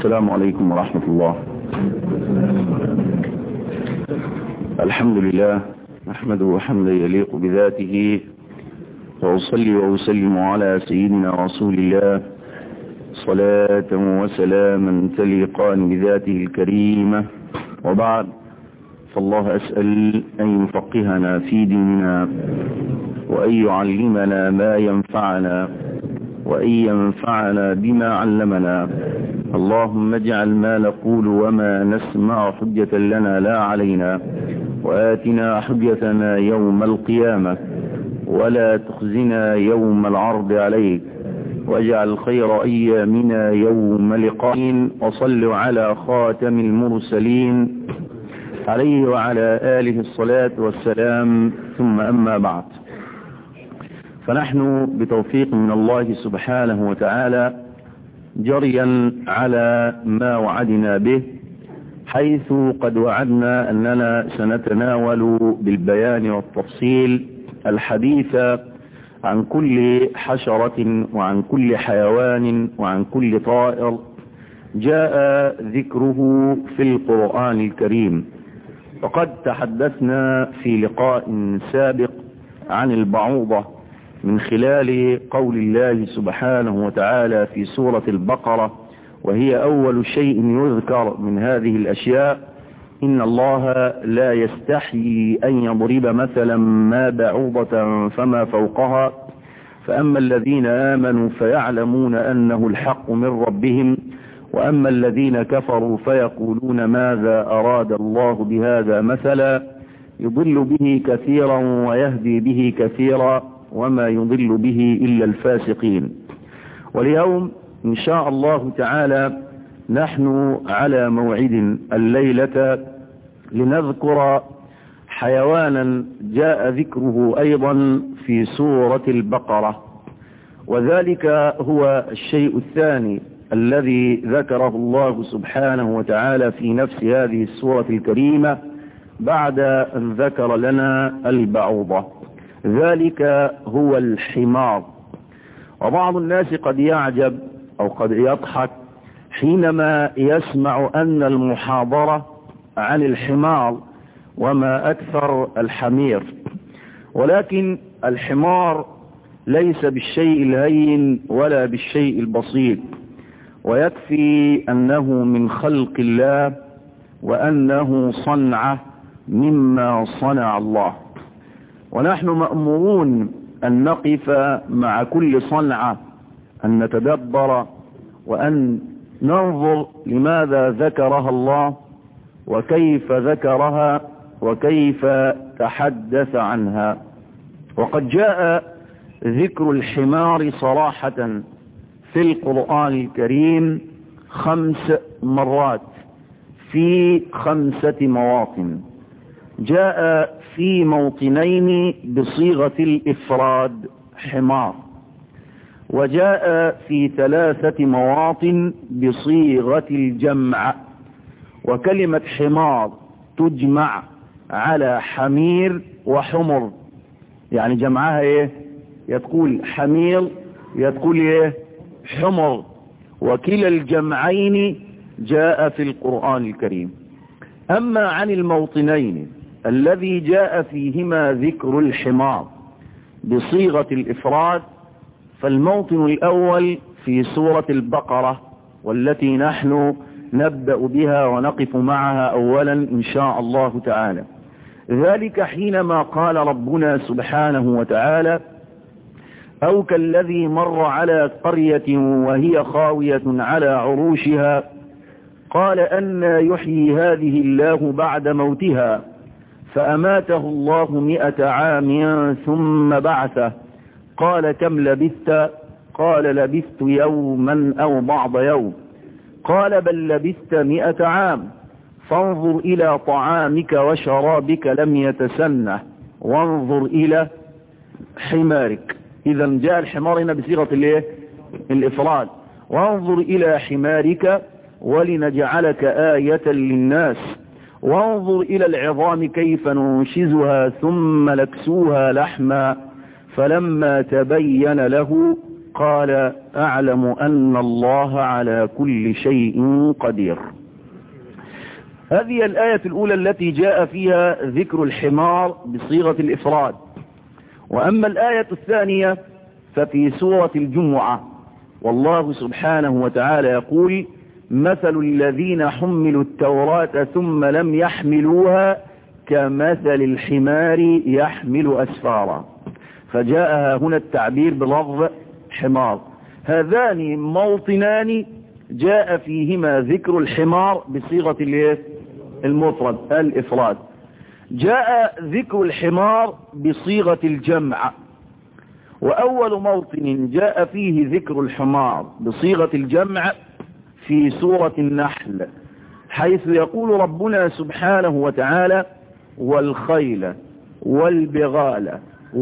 السلام عليكم ورحمة الله الحمد لله نحمده حمدا يليق بذاته وأصلي وأسلم على سيدنا رسول الله صلاة وسلاما تليقان بذاته الكريمة وبعد فالله أسأل أن يفقهنا في ديننا وأن يعلمنا ما ينفعنا وأن ينفعنا بما علمنا اللهم اجعل ما نقول وما نسمع حجة لنا لا علينا وآتنا حجتنا يوم القيامة ولا تخزنا يوم العرض عليك واجعل خير أيامنا يوم لقاء وصلوا على خاتم المرسلين عليه وعلى آله الصلاة والسلام ثم أما بعد فنحن بتوفيق من الله سبحانه وتعالى جريا على ما وعدنا به حيث قد وعدنا أننا سنتناول بالبيان والتفصيل الحديث عن كل حشرة وعن كل حيوان وعن كل طائر جاء ذكره في القرآن الكريم وقد تحدثنا في لقاء سابق عن البعوضة من خلال قول الله سبحانه وتعالى في سورة البقرة وهي أول شيء يذكر من هذه الأشياء إن الله لا يستحيي أن يضرب مثلا ما بعوضة فما فوقها فأما الذين آمنوا فيعلمون أنه الحق من ربهم وأما الذين كفروا فيقولون ماذا أراد الله بهذا مثلا يضل به كثيرا ويهدي به كثيرا وما يضل به إلا الفاسقين واليوم إن شاء الله تعالى نحن على موعد الليلة لنذكر حيوانا جاء ذكره أيضا في سورة البقرة وذلك هو الشيء الثاني الذي ذكره الله سبحانه وتعالى في نفس هذه السورة الكريمة بعد أن ذكر لنا البعوضة ذلك هو الحمار وبعض الناس قد يعجب أو قد يضحك حينما يسمع أن المحاضرة عن الحمار وما أكثر الحمير ولكن الحمار ليس بالشيء الهين ولا بالشيء البسيط ويكفي أنه من خلق الله وأنه صنعه مما صنع الله ونحن مأمورون أن نقف مع كل صنعة أن نتدبر وأن ننظر لماذا ذكرها الله وكيف ذكرها وكيف تحدث عنها وقد جاء ذكر الحمار صراحة في القرآن الكريم خمس مرات في خمسة مواطن جاء في موطنين بصيغة الإفراد حمار وجاء في ثلاثة مواطن بصيغة الجمع وكلمة حمار تجمع على حمير وحمر يعني جمعها ايه يتقول حمير يتقول ايه حمر وكلا الجمعين جاء في القرآن الكريم أما عن الموطنين الذي جاء فيهما ذكر الحمار بصيغة الإفراد فالموطن الأول في سورة البقرة والتي نحن نبدأ بها ونقف معها أولا إن شاء الله تعالى ذلك حينما قال ربنا سبحانه وتعالى أو كالذي مر على قرية وهي خاوية على عروشها قال أن يحيي هذه الله بعد موتها فأماته الله مئة عام ثم بعثه قال كم لبثت قال لبثت يوما أو بعض يوم قال بل لبثت مئة عام فانظر إلى طعامك وشرابك لم يتسنه وانظر إلى حمارك إذا جاء الحمار هنا بصيغة الايه الإفراد وانظر إلى حمارك ولنجعلك آية للناس وانظر إلى العظام كيف ننشزها ثم نكسوها لحما فلما تبين له قال أعلم أن الله على كل شيء قدير هذه الآية الأولى التي جاء فيها ذكر الحمار بصيغة الإفراد وأما الآية الثانية ففي سورة الجمعة والله سبحانه وتعالى يقول مثل الذين حملوا التوراة ثم لم يحملوها كمثل الحمار يحمل أسفارا فجاءها هنا التعبير بلفظ حمار هذان موطنان جاء فيهما ذكر الحمار بصيغة المفرد الإفراد جاء ذكر الحمار بصيغة الجمع وأول موطن جاء فيه ذكر الحمار بصيغة الجمع في سورة النحل حيث يقول ربنا سبحانه وتعالى والخيل والبغال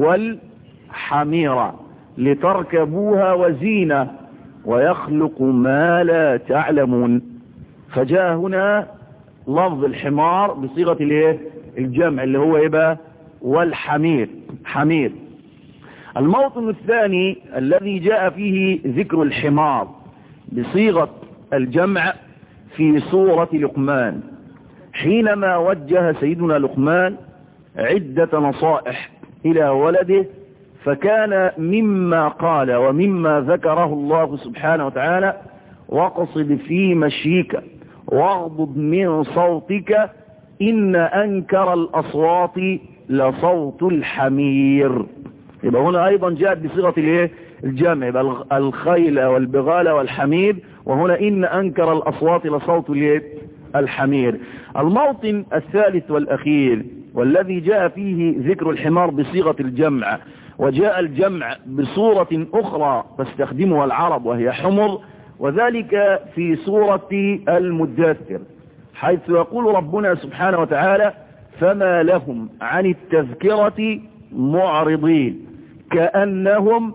والحمير لتركبوها وزينة ويخلق ما لا تعلمون فجاء هنا لفظ الحمار بصيغة الايه الجمع اللي هو ايه بقى والحمير حمير الموطن الثاني الذي جاء فيه ذكر الحمار بصيغة الجمع في سورة لقمان حينما وجه سيدنا لقمان عدة نصائح إلى ولده فكان مما قال ومما ذكره الله سبحانه وتعالى واقصد في مشيك واغضض من صوتك إن أنكر الأصوات لصوت الحمير يبقى هنا أيضا جاءت بصيغة الايه الجمع يبقى الخيل والبغال والحمير وهنا إن أنكر الأصوات لصوت الايه الحمير الموطن الثالث والأخير والذي جاء فيه ذكر الحمار بصيغة الجمع وجاء الجمع بصورة أخرى تستخدمها العرب وهي حمر وذلك في سورة المدثر حيث يقول ربنا سبحانه وتعالى فما لهم عن التذكرة معرضين كأنهم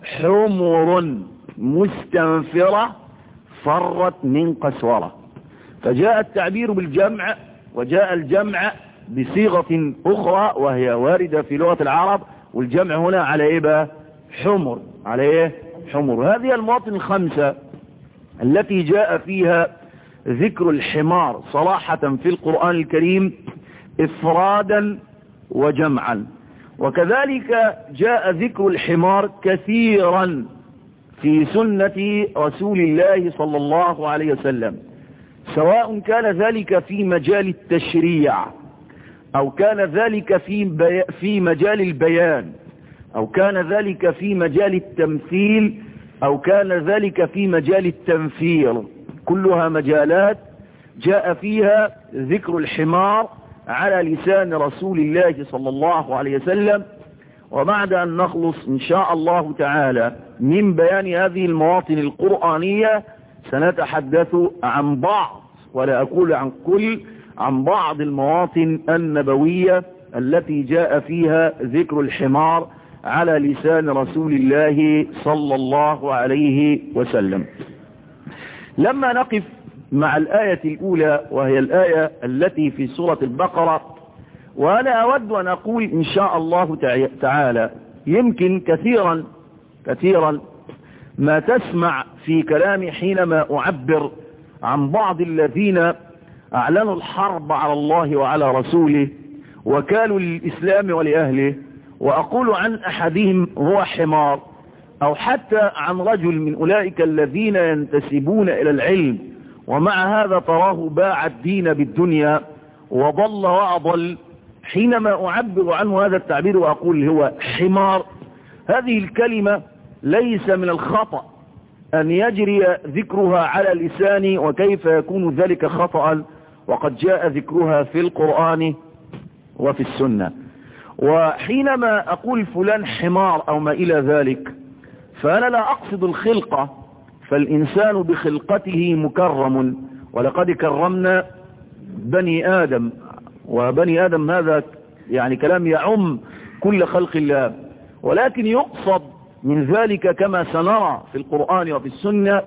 حمر مستنفرة فرت من قسورة فجاء التعبير بالجمع وجاء الجمع بصيغة أخرى وهي واردة في لغة العرب والجمع هنا على إيه بقى حمر على إيه حمر هذه المواطن الخمسة التي جاء فيها ذكر الحمار صراحة في القرآن الكريم إفرادا وجمعا وكذلك جاء ذكر الحمار كثيرا في سنة رسول الله صلى الله عليه وسلم سواء كان ذلك في مجال التشريع أو كان ذلك في, بي في مجال البيان أو كان ذلك في مجال التمثيل أو كان ذلك في مجال التنفير كلها مجالات جاء فيها ذكر الحمار على لسان رسول الله صلى الله عليه وسلم وبعد أن نخلص إن شاء الله تعالى من بيان هذه المواطن القرآنية سنتحدث عن بعض ولا أقول عن كل عن بعض المواطن النبوية التي جاء فيها ذكر الحمار على لسان رسول الله صلى الله عليه وسلم لما نقف مع الآية الأولى وهي الآية التي في سورة البقرة وأنا أود أن أقول إن شاء الله تعالى يمكن كثيرا كثيرا ما تسمع في كلامي حينما أعبر عن بعض الذين أعلنوا الحرب على الله وعلى رسوله وكالوا للإسلام ولأهله وأقول عن أحدهم هو حمار أو حتى عن رجل من أولئك الذين ينتسبون إلى العلم ومع هذا تراه باع الدين بالدنيا وضل وأضل حينما أعبر عنه هذا التعبير وأقول هو حمار هذه الكلمة ليس من الخطأ أن يجري ذكرها على لساني وكيف يكون ذلك خطأ وقد جاء ذكرها في القرآن وفي السنة وحينما أقول فلان حمار أو ما إلى ذلك فأنا لا أقصد الخلقة فالإنسان بخلقته مكرم ولقد كرمنا بني آدم وبني آدم هذا يعني كلام يعم كل خلق الله ولكن يقصد من ذلك كما سنرى في القرآن وفي السنة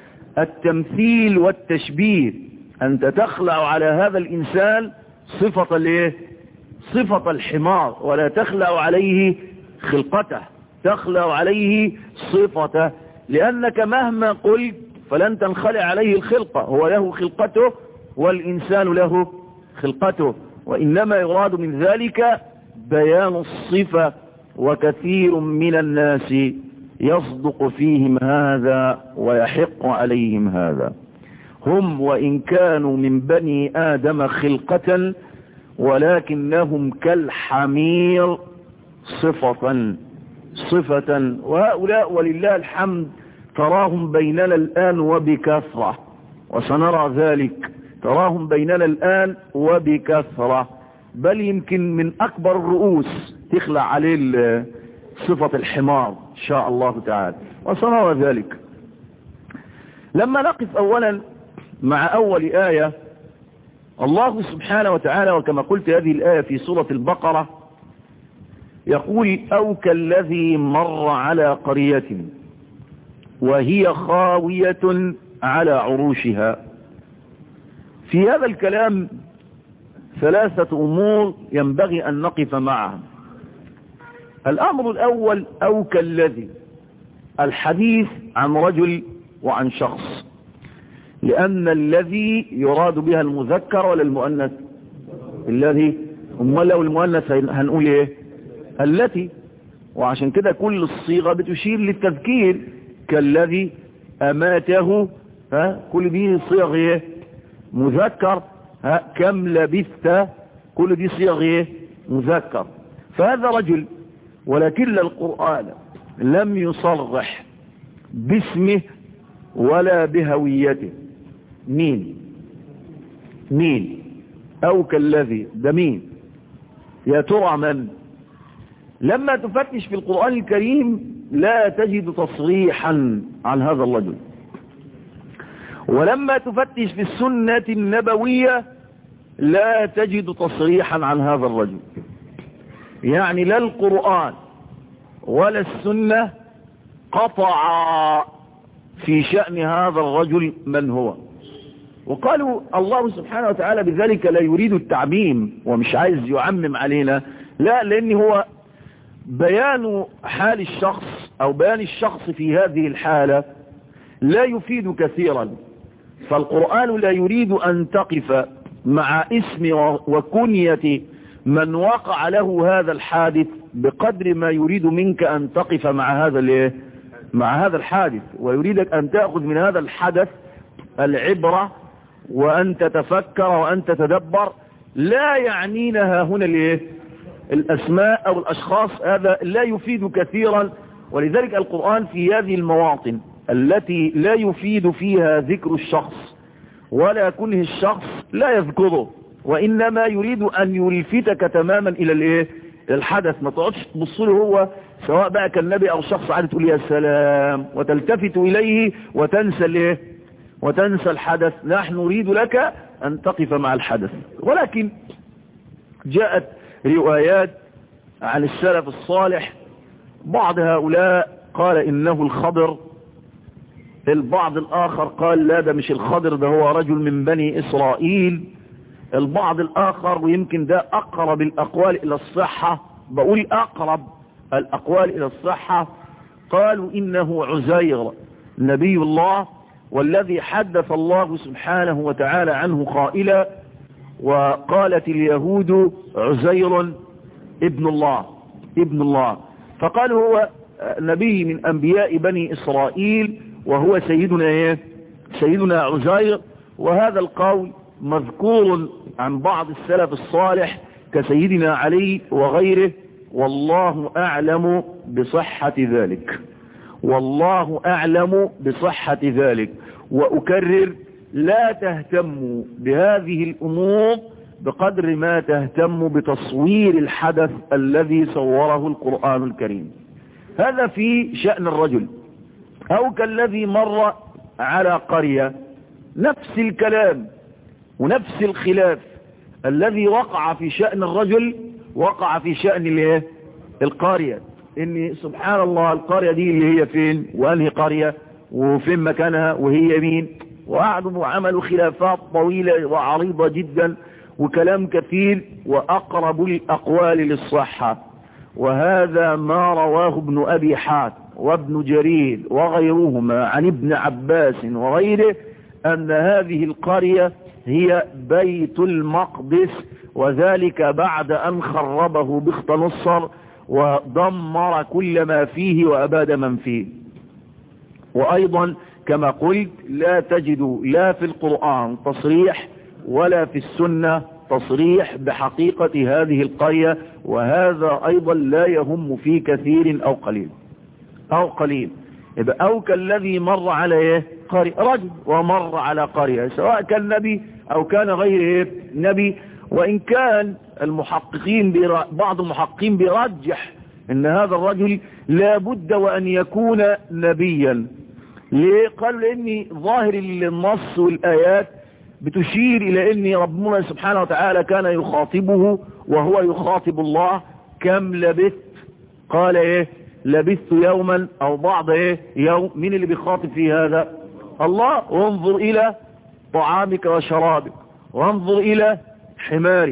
التمثيل والتشبيه أنت تخلع على هذا الإنسان صفة الايه صفة الحمار ولا تخلع عليه خلقته تخلع عليه صفته لأنك مهما قلت فلن تنخلع عليه الخلقة هو له خلقته والإنسان له خلقته وإنما يراد من ذلك بيان الصفة وكثير من الناس يصدق فيهم هذا ويحق عليهم هذا هم وإن كانوا من بني آدم خلقة ولكنهم كالحمير صفة صفة وهؤلاء ولله الحمد تراهم بيننا الآن وبكثرة وسنرى ذلك تراهم بيننا الآن وبكثرة بل يمكن من أكبر الرؤوس تخلع عليه صفة الحمار إن شاء الله تعالى وسنرى ذلك لما نقف أولا مع أول آية الله سبحانه وتعالى وكما قلت هذه الآية في سورة البقرة يقول أو كالذي مر على قرية وهي خاوية على عروشها في هذا الكلام ثلاثة أمور ينبغي أن نقف معها الأمر الأول أو كالذي الحديث عن رجل وعن شخص لأن الذي يراد بها المذكر ولا المؤنث الذي امال لو المؤنث هنقول ايه التي وعشان كده كل الصيغة بتشير للتذكير كالذي أماته ها كل دي صيغ ايه مذكر ها كم لبثت كل دي صيغ ايه مذكر فهذا رجل ولكن القرآن لم يصرح باسمه ولا بهويته مين مين او كالذي ده مين يا ترى من لما تفتش في القرآن الكريم لا تجد تصريحا عن هذا الرجل ولما تفتش في السنة النبوية لا تجد تصريحا عن هذا الرجل يعني لا القرآن ولا السنة قطع في شأن هذا الرجل من هو وقالوا الله سبحانه وتعالى بذلك لا يريد التعميم ومش عايز يعمم علينا لا لان هو بيان حال الشخص او بيان الشخص في هذه الحالة لا يفيد كثيرا فالقرآن لا يريد ان تقف مع اسم وكنية من وقع له هذا الحادث بقدر ما يريد منك ان تقف مع هذا الايه مع هذا الحادث ويريدك ان تأخذ من هذا الحدث العبرة وأن تتفكر وأن تتدبر لا يعنينا هنا الايه الأسماء أو الأشخاص هذا لا يفيد كثيرا ولذلك القرآن في هذه المواطن التي لا يفيد فيها ذكر الشخص ولا كنه الشخص لا يذكره وإنما يريد أن يلفتك تماما إلى الايه الحدث ما تقعدش تبص له هو سواء بقى كان نبي أو شخص عادي تقول يا سلام وتلتفت إليه وتنسى الايه وتنسى الحدث نحن نريد لك أن تقف مع الحدث ولكن جاءت روايات عن السلف الصالح بعض هؤلاء قال إنه الخضر البعض الآخر قال لا ده مش الخضر ده هو رجل من بني إسرائيل البعض الآخر ويمكن ده أقرب الأقوال إلى الصحة بقول أقرب الأقوال إلى الصحة قالوا إنه عزير نبي الله والذي حدث الله سبحانه وتعالى عنه قائلا وقالت اليهود عزير ابن الله ابن الله فقالوا هو نبي من أنبياء بني إسرائيل وهو سيدنا إيه؟ سيدنا عزير وهذا القول مذكور عن بعض السلف الصالح كسيدنا علي وغيره والله أعلم بصحة ذلك والله أعلم بصحة ذلك وأكرر لا تهتموا بهذه الأمور بقدر ما تهتم بتصوير الحدث الذي صوره القرآن الكريم هذا في شأن الرجل أو كالذي مر على قرية نفس الكلام ونفس الخلاف الذي وقع في شأن الرجل وقع في شأن الايه القرية ان سبحان الله القرية دي اللي هي فين وانهي قرية وفين مكانها وهي مين وقعدوا وعملوا خلافات طويلة وعريضة جدا وكلام كثير وأقرب الأقوال للصحة وهذا ما رواه ابن أبي حاتم وابن جرير وغيرهما عن ابن عباس وغيره أن هذه القرية هي بيت المقدس وذلك بعد أن خربه بخت نصر ودمر كل ما فيه وأباد من فيه وأيضا كما قلت لا تجد لا في القرآن تصريح ولا في السنة تصريح بحقيقة هذه القرية وهذا أيضا لا يهم في كثير أو قليل أو قليل أو كالذي مر على إيه؟ قرية رجل ومر على قرية سواء كان نبي أو كان غير إيه؟ نبي وإن كان المحققين بعض المحققين بيرجح ان هذا الرجل لابد وان يكون نبيا ليه قالوا لان ظاهر النص والايات بتشير الى ان ربنا سبحانه وتعالى كان يخاطبه وهو يخاطب الله كم لبثت قال ايه لبثت يوما او بعض ايه يوم مين اللي بيخاطب في هذا الله وانظر الى طعامك وشرابك وانظر الى حمارك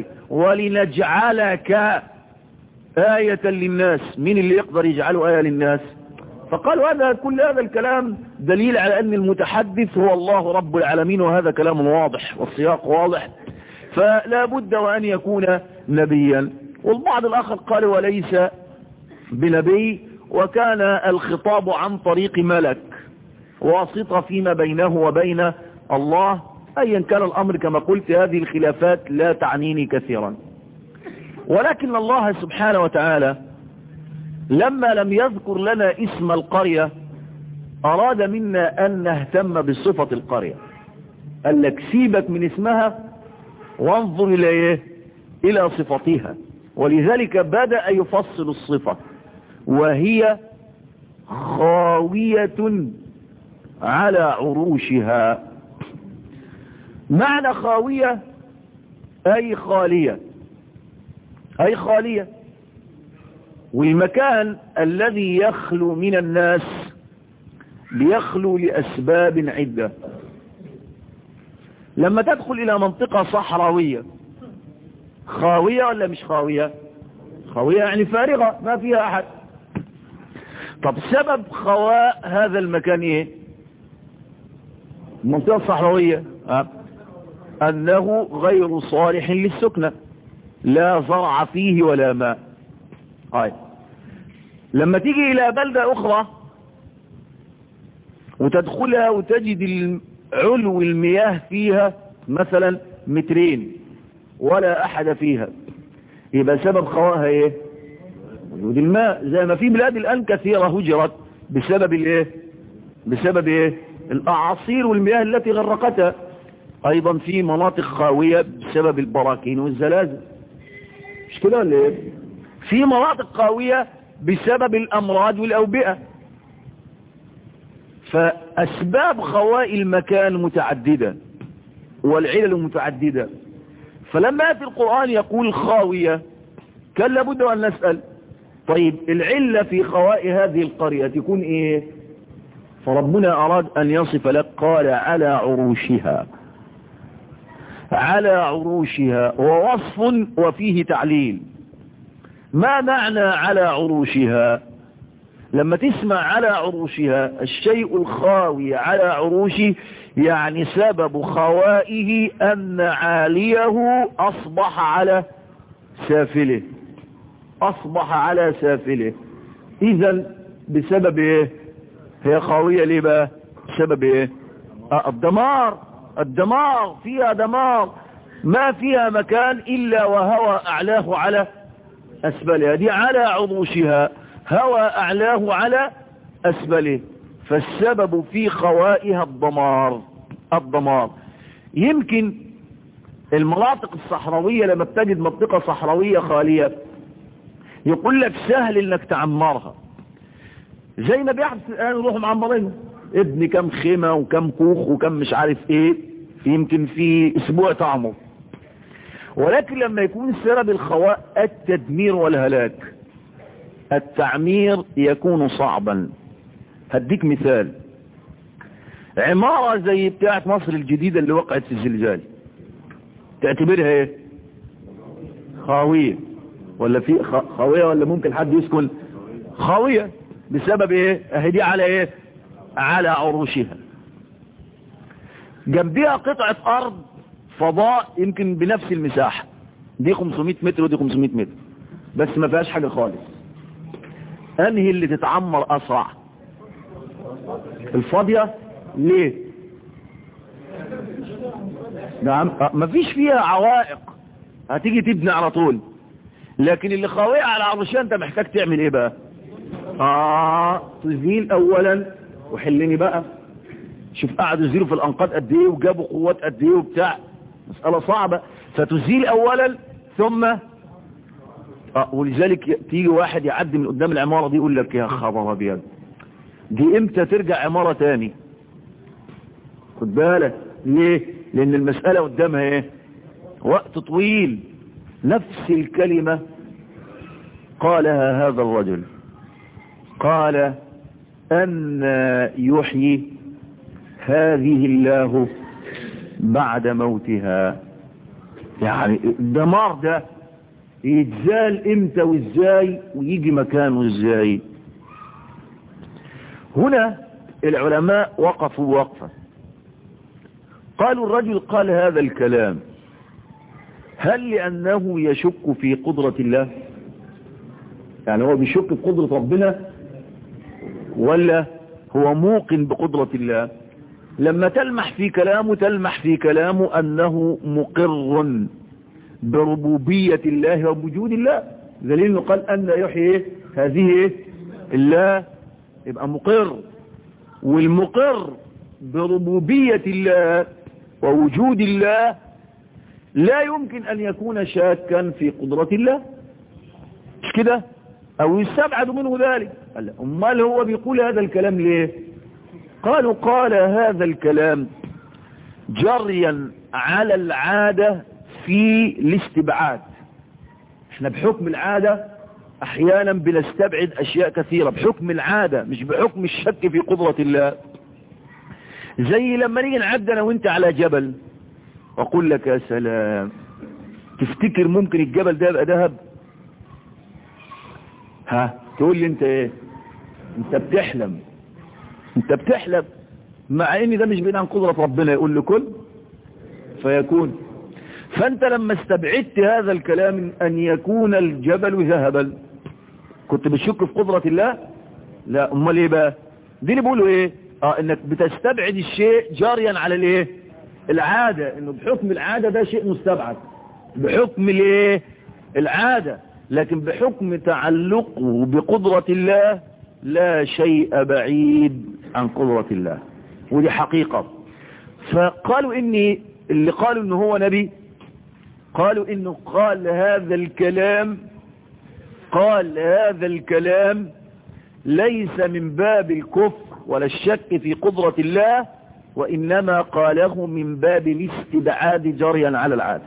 ولنجعلك آية للناس مين اللي يقدر يجعله آية للناس فقالوا هذا كل هذا الكلام دليل على أن المتحدث هو الله رب العالمين وهذا كلام واضح والسياق واضح فلا بد وأن يكون نبيا والبعض الآخر قال وليس بنبي وكان الخطاب عن طريق ملك واسطة فيما بينه وبين الله أيا كان الأمر كما قلت هذه الخلافات لا تعنيني كثيرا ولكن الله سبحانه وتعالى لما لم يذكر لنا اسم القرية أراد منا أن نهتم بصفة القرية قال لك سيبك من اسمها وانظر إلى إيه إلى صفتها ولذلك بدأ يفصل الصفة وهي خاوية على عروشها معنى خاوية أي خالية أي خالية والمكان الذي يخلو من الناس بيخلو لأسباب عدة لما تدخل إلى منطقة صحراوية خاوية ولا مش خاوية خاوية يعني فارغة ما فيها أحد طب سبب خواء هذا المكان ايه المنطقة الصحراوية أه؟ أنه غير صالح للسكنة لا زرع فيه ولا ماء هاي لما تيجي إلى بلدة أخرى وتدخلها وتجد علو المياه فيها مثلا مترين ولا أحد فيها يبقى سبب خواها ايه وجود الماء زي ما في بلاد الآن كثيرة هجرت بسبب الايه بسبب ايه الأعاصير والمياه التي غرقتها أيضا في مناطق خاوية بسبب البراكين والزلازل مش كده ولا ايه في مناطق خاوية بسبب الأمراض والأوبئة فأسباب خواء المكان متعددة والعلل متعددة فلما يأتي القرآن يقول خاوية كان لابد أن نسأل طيب العلة في خواء هذه القرية تكون ايه فربنا أراد أن يصف لك قال على عروشها على عروشها ووصف وفيه تعليل ما معنى على عروشها لما تسمع على عروشها الشيء الخاوي على عروشه يعني سبب خوائه أن عاليه أصبح على سافله أصبح على سافله إذا بسبب إيه هي خاوية ليه بقى بسبب إيه آه الدمار الدمار فيها دمار ما فيها مكان إلا وهوى أعلاه على أسفلها دي على عروشها هوى أعلاه على أسفله فالسبب في خوائها الدمار الدمار يمكن المناطق الصحراوية لما بتجد منطقة صحراوية خالية يقول لك سهل انك تعمرها زي ما بيحدث الان يروحوا معمرين ابني كم خيمة وكم كوخ وكم مش عارف ايه في يمكن في اسبوع تعمر ولكن لما يكون سبب الخواء التدمير والهلاك التعمير يكون صعبا هديك مثال عمارة زي بتاعة مصر الجديدة اللي وقعت في الزلزال تعتبرها ايه خاوية ولا في خاوية ولا ممكن حد يسكن خاوية بسبب ايه اهي دي على ايه على عروشها جنبها قطعة ارض فضاء يمكن بنفس المساحة دي 500 متر ودي 500 متر بس ما فيهاش حاجة خالص انهي اللي تتعمر اسرع الفاضية ليه نعم ما فيش فيها عوائق هتيجي تبني على طول لكن اللي خاوية على عرشان انت محتاج تعمل ايه بقى اه تزيل اولا وحلني بقى شوف قعدوا يزيلوا في الانقاض قد ايه وجابوا قوات قد ايه وبتاع مسألة صعبة فتزيل اولا ثم آه ولذلك تيجي واحد يعدي من قدام العمارة دي يقول لك يا خبر ابيض دي امتى ترجع عمارة تاني خد بالك ليه لان المسألة قدامها ايه وقت طويل نفس الكلمة قالها هذا الرجل قال أن يحيي هذه الله بعد موتها يعني الدمار ده يتزال امتى وازاي ويجي مكانه ازاي هنا العلماء وقفوا وقفة قالوا الرجل قال هذا الكلام هل لأنه يشك في قدرة الله يعني هو بيشك في قدرة ربنا ولا هو موقن بقدرة الله لما تلمح في كلامه تلمح في كلامه أنه مقر بربوبية الله وبوجود الله دليل انه قال أن يحيي هذه الله يبقى مقر والمقر بربوبية الله ووجود الله لا يمكن أن يكون شاكا في قدرة الله مش كده أو يستبعد منه ذلك قال أمال هو بيقول هذا الكلام ليه قالوا قال هذا الكلام جريا على العادة في الاستبعاد احنا بحكم العادة احيانا بنستبعد اشياء كثيرة بحكم العادة مش بحكم الشك في قدرة الله زي لما نيجي نعد انا وانت على جبل واقول لك يا سلام تفتكر ممكن الجبل ده يبقى ذهب ها تقول لي انت ايه انت بتحلم انت بتحلم مع ان ده مش بين عن قدرة ربنا يقول لكل فيكون فانت لما استبعدت هذا الكلام ان يكون الجبل ذهبا كنت بتشك في قدرة الله لا امال ايه بقى دي اللي بيقولوا ايه اه انك بتستبعد الشيء جاريا على الايه العادة انه بحكم العادة ده شيء مستبعد بحكم الايه العادة لكن بحكم تعلقه بقدرة الله لا شيء بعيد عن قدرة الله ودي حقيقة فقالوا اني اللي قالوا انه هو نبي قالوا انه قال هذا الكلام قال هذا الكلام ليس من باب الكفر ولا الشك في قدرة الله وإنما قاله من باب الاستبعاد جريا على العادة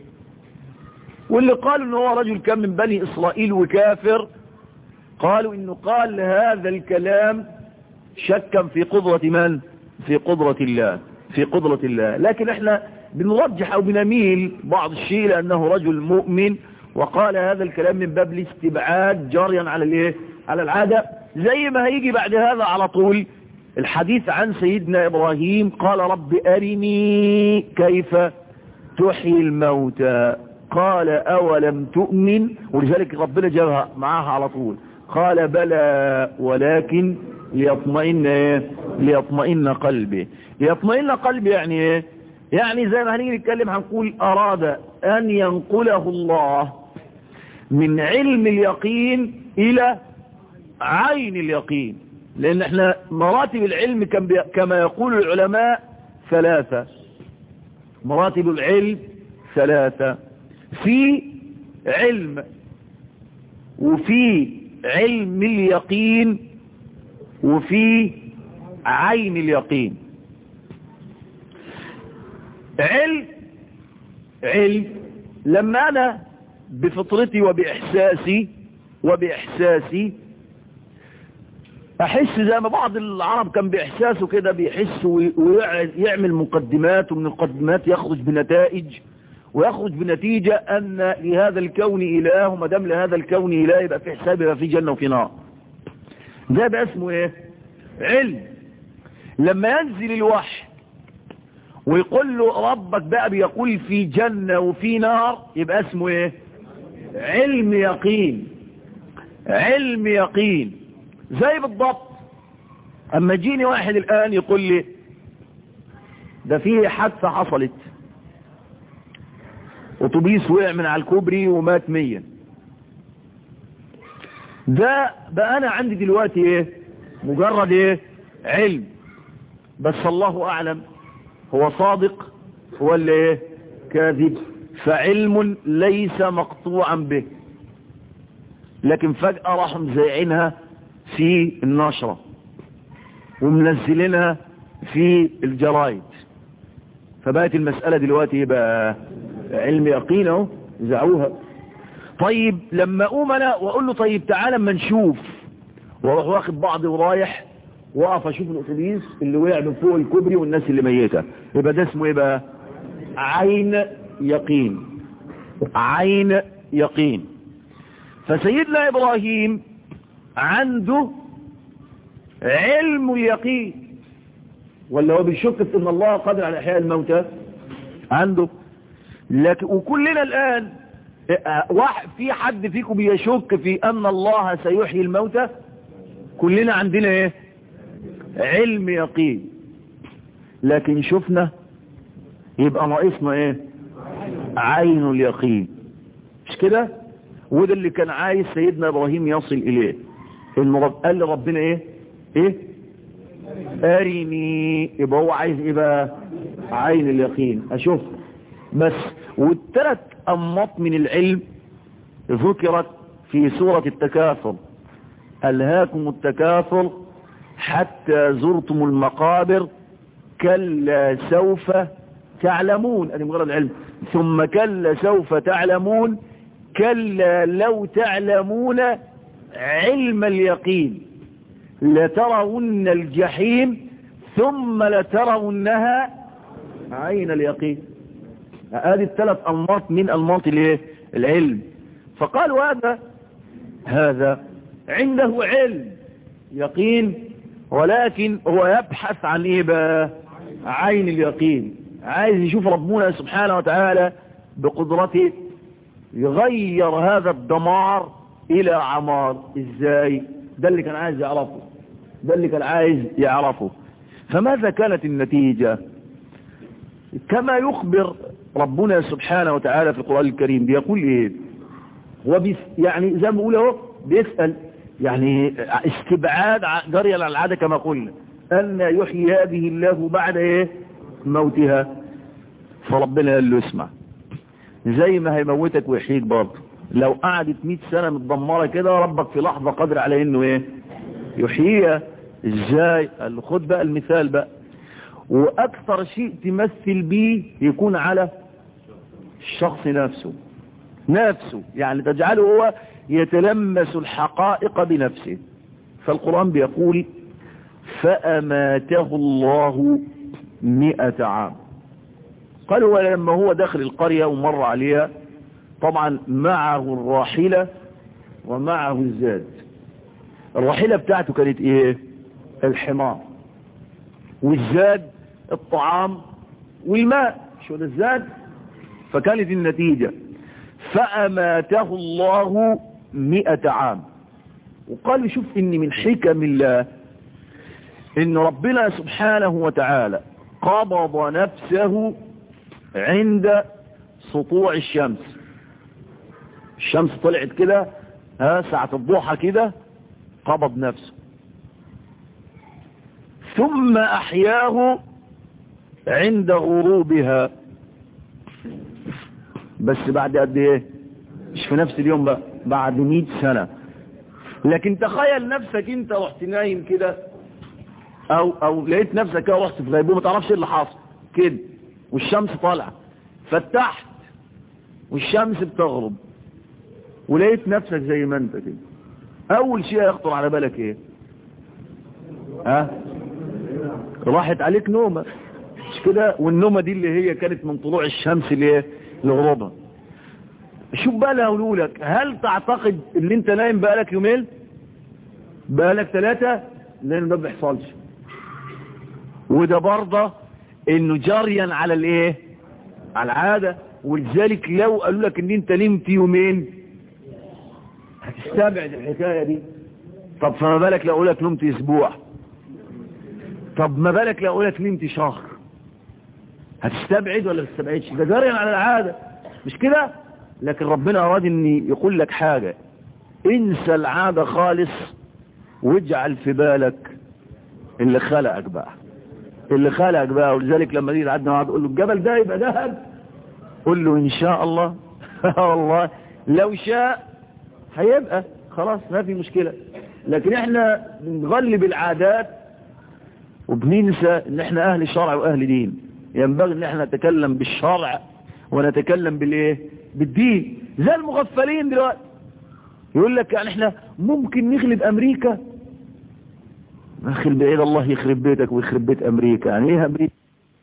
واللي قالوا انه هو رجل كان من بني إسرائيل وكافر قالوا انه قال هذا الكلام شكا في قدرة من في قدرة الله في قدرة الله لكن احنا بنرجح او بنميل بعض الشيء لانه رجل مؤمن وقال هذا الكلام من باب الاستبعاد جاريا على الايه على العادة زي ما هيجي بعد هذا على طول الحديث عن سيدنا ابراهيم قال رب ارني كيف تحيي الموتى قال اولم تؤمن ولذلك ربنا جابها معاها على طول قال بلى ولكن ليطمئن ايه ليطمئن قلبي ليطمئن قلبي يعني ايه يعني زي ما هنيجي نتكلم هنقول اراد ان ينقله الله من علم اليقين الى عين اليقين لان احنا مراتب العلم كما يقول العلماء ثلاثة مراتب العلم ثلاثة في علم وفي علم اليقين وفي عين اليقين علم علم لما انا بفطرتي وباحساسي وباحساسي احس زي ما بعض العرب كان باحساسه كده بيحس ويعمل مقدمات ومن المقدمات يخرج بنتائج ويخرج بنتيجة ان لهذا الكون اله وما دام لهذا الكون اله يبقى في حساب يبقى في جنة وفي نار ده بقى اسمه ايه علم لما ينزل الوحي ويقول له ربك بقى بيقول في جنة وفي نار يبقى اسمه ايه علم يقين علم يقين زي بالضبط اما جيني واحد الان يقول لي ده فيه حادثة حصلت اتوبيس وقع من على الكوبري ومات مية ده بقى انا عندي دلوقتي ايه مجرد ايه علم بس الله اعلم هو صادق ولا ايه كاذب فعلم ليس مقطوعا به لكن فجأة راحوا مزيعينها في النشرة ومنزلينها في الجرايد فبقت المسألة دلوقتي بقى علم يقين اهو زعوها طيب لما اقوم انا واقول له طيب تعالى اما نشوف واروح واخد بعضي ورايح واقف اشوف الاتوبيس اللي وقع من فوق الكوبري والناس اللي ميته يبقى ده اسمه ايه بقى عين يقين عين يقين فسيدنا ابراهيم عنده علم اليقين ولا هو بيشك في ان الله قادر على احياء الموتى عنده لكن وكلنا الان واحد في حد فيكم بيشك في ان الله سيحيي الموتى كلنا عندنا ايه علم يقين لكن شفنا يبقى ناقصنا ايه عين اليقين مش كده وده اللي كان عايز سيدنا ابراهيم يصل اليه انه رب قال لربنا ايه ايه ارني يبقى هو عايز ايه بقى عين اليقين اشوف بس والثلاث انماط من العلم ذكرت في سورة التكاثر ألهاكم التكاثر حتى زرتم المقابر كلا سوف تعلمون أنا مجرد علم ثم كلا سوف تعلمون كلا لو تعلمون علم اليقين لترون الجحيم ثم لترونها عين اليقين هذه الثلاث أنماط من أنماط العلم فقالوا هذا هذا عنده علم يقين ولكن هو يبحث عن ايه بقى عين اليقين عايز يشوف ربنا سبحانه وتعالى بقدرته يغير هذا الدمار الى عمار ازاي ده اللي كان عايز يعرفه ده اللي كان عايز يعرفه فماذا كانت النتيجة كما يخبر ربنا سبحانه وتعالى في القرآن الكريم بيقول ايه هو بيس يعني زي ما بقول اهو بيسأل يعني استبعاد جري على العادة كما قلنا أن يحيي هذه الله بعد ايه موتها فربنا قال له اسمع زي ما هيموتك ويحييك برضه لو قعدت 100 سنة متدمرة كده ربك في لحظة قادر على انه ايه يحييها ازاي قال له خد بقى المثال بقى واكثر شيء تمثل بيه يكون على الشخص نفسه نفسه يعني تجعله هو يتلمس الحقائق بنفسه فالقرآن بيقول فأماته الله مئة عام قال هو لما هو داخل القرية ومر عليها طبعا معه الراحلة ومعه الزاد الراحلة بتاعته كانت ايه الحمار والزاد الطعام والماء شو ده الزاد فكانت النتيجة فأماته الله مئة عام وقال شوف إن من حكم الله إن ربنا سبحانه وتعالى قبض نفسه عند سطوع الشمس الشمس طلعت كده ها ساعة الضحى كده قبض نفسه ثم أحياه عند غروبها بس بعد قد ايه مش في نفس اليوم بقى بعد 100 سنة لكن تخيل نفسك انت رحت نايم كده او او لقيت نفسك كده رحت في غيبوبه ما تعرفش ايه اللي حاصل كده والشمس طالعه فتحت والشمس بتغرب ولقيت نفسك زي ما انت كده اول شيء يخطر على بالك ايه ها راحت عليك نومه مش مش كده والنومة دي اللي هي كانت من طلوع الشمس اللي لغروبها شوف بقى اللي هقوله لك هل تعتقد ان انت نايم بقالك يومين بقالك ثلاثة لان ده ما بيحصلش وده برضه انه جريا على الايه على العادة ولذلك لو قالوا لك ان انت نمت يومين هتستبعد الحكاية دي طب فما بالك لو لك نمت اسبوع طب ما بالك لو لك نمت شهر هتستبعد ولا ما تستبعدش ده جريا على العادة مش كده لكن ربنا اراد ان يقول لك حاجة انسى العادة خالص واجعل في بالك اللي خلقك بقى اللي خلقك بقى ولذلك لما تيجي تعدي معاه تقول له الجبل ده يبقى ذهب قول له ان شاء الله والله لو شاء هيبقى خلاص ما في مشكلة لكن احنا بنغلب العادات وبننسى ان احنا اهل شرع واهل دين ينبغي ان احنا نتكلم بالشرع ونتكلم بالايه بالدين زي المغفلين دلوقتي يقول لك يعني احنا ممكن نغلب امريكا اخي بعيد الله يخرب بيتك ويخرب بيت امريكا يعني ايه امريكا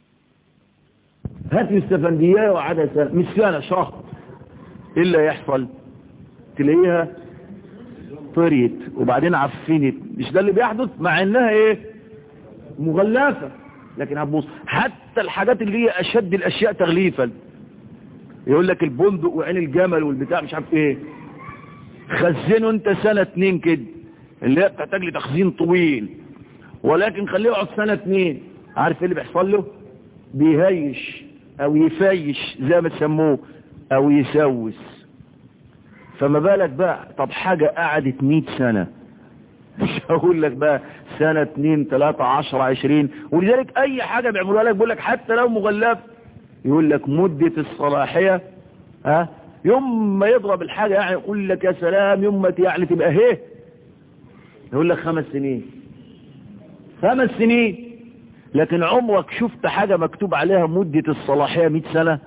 هات السفندية وعدها سنة مش سنة شهر الا يحصل تلاقيها طريت وبعدين عفنت مش ده اللي بيحدث مع انها ايه مغلفة لكن هتبص حتى الحاجات اللي هي اشد الاشياء تغليفا يقول لك البندق وعين الجمل والبتاع مش عارف ايه خزنه انت سنة اتنين كده اللي هي بتحتاج لتخزين طويل ولكن خليه يقعد سنة اتنين عارف ايه اللي بيحصل له بيهيش او يفيش زي ما تسموه او يسوس فما بالك بقى طب حاجة قعدت 100 سنة مش هقول لك بقى سنة 2 3 10 20 ولذلك اي حاجة بيعملوها لك بيقول لك حتى لو مغلف يقول لك مدة الصلاحية ها يوم ما يضرب الحاجة يعني يقول لك يا سلام يوم ما يعني تبقى هيه يقول لك خمس سنين خمس سنين لكن عمرك شفت حاجة مكتوب عليها مدة الصلاحية 100 سنة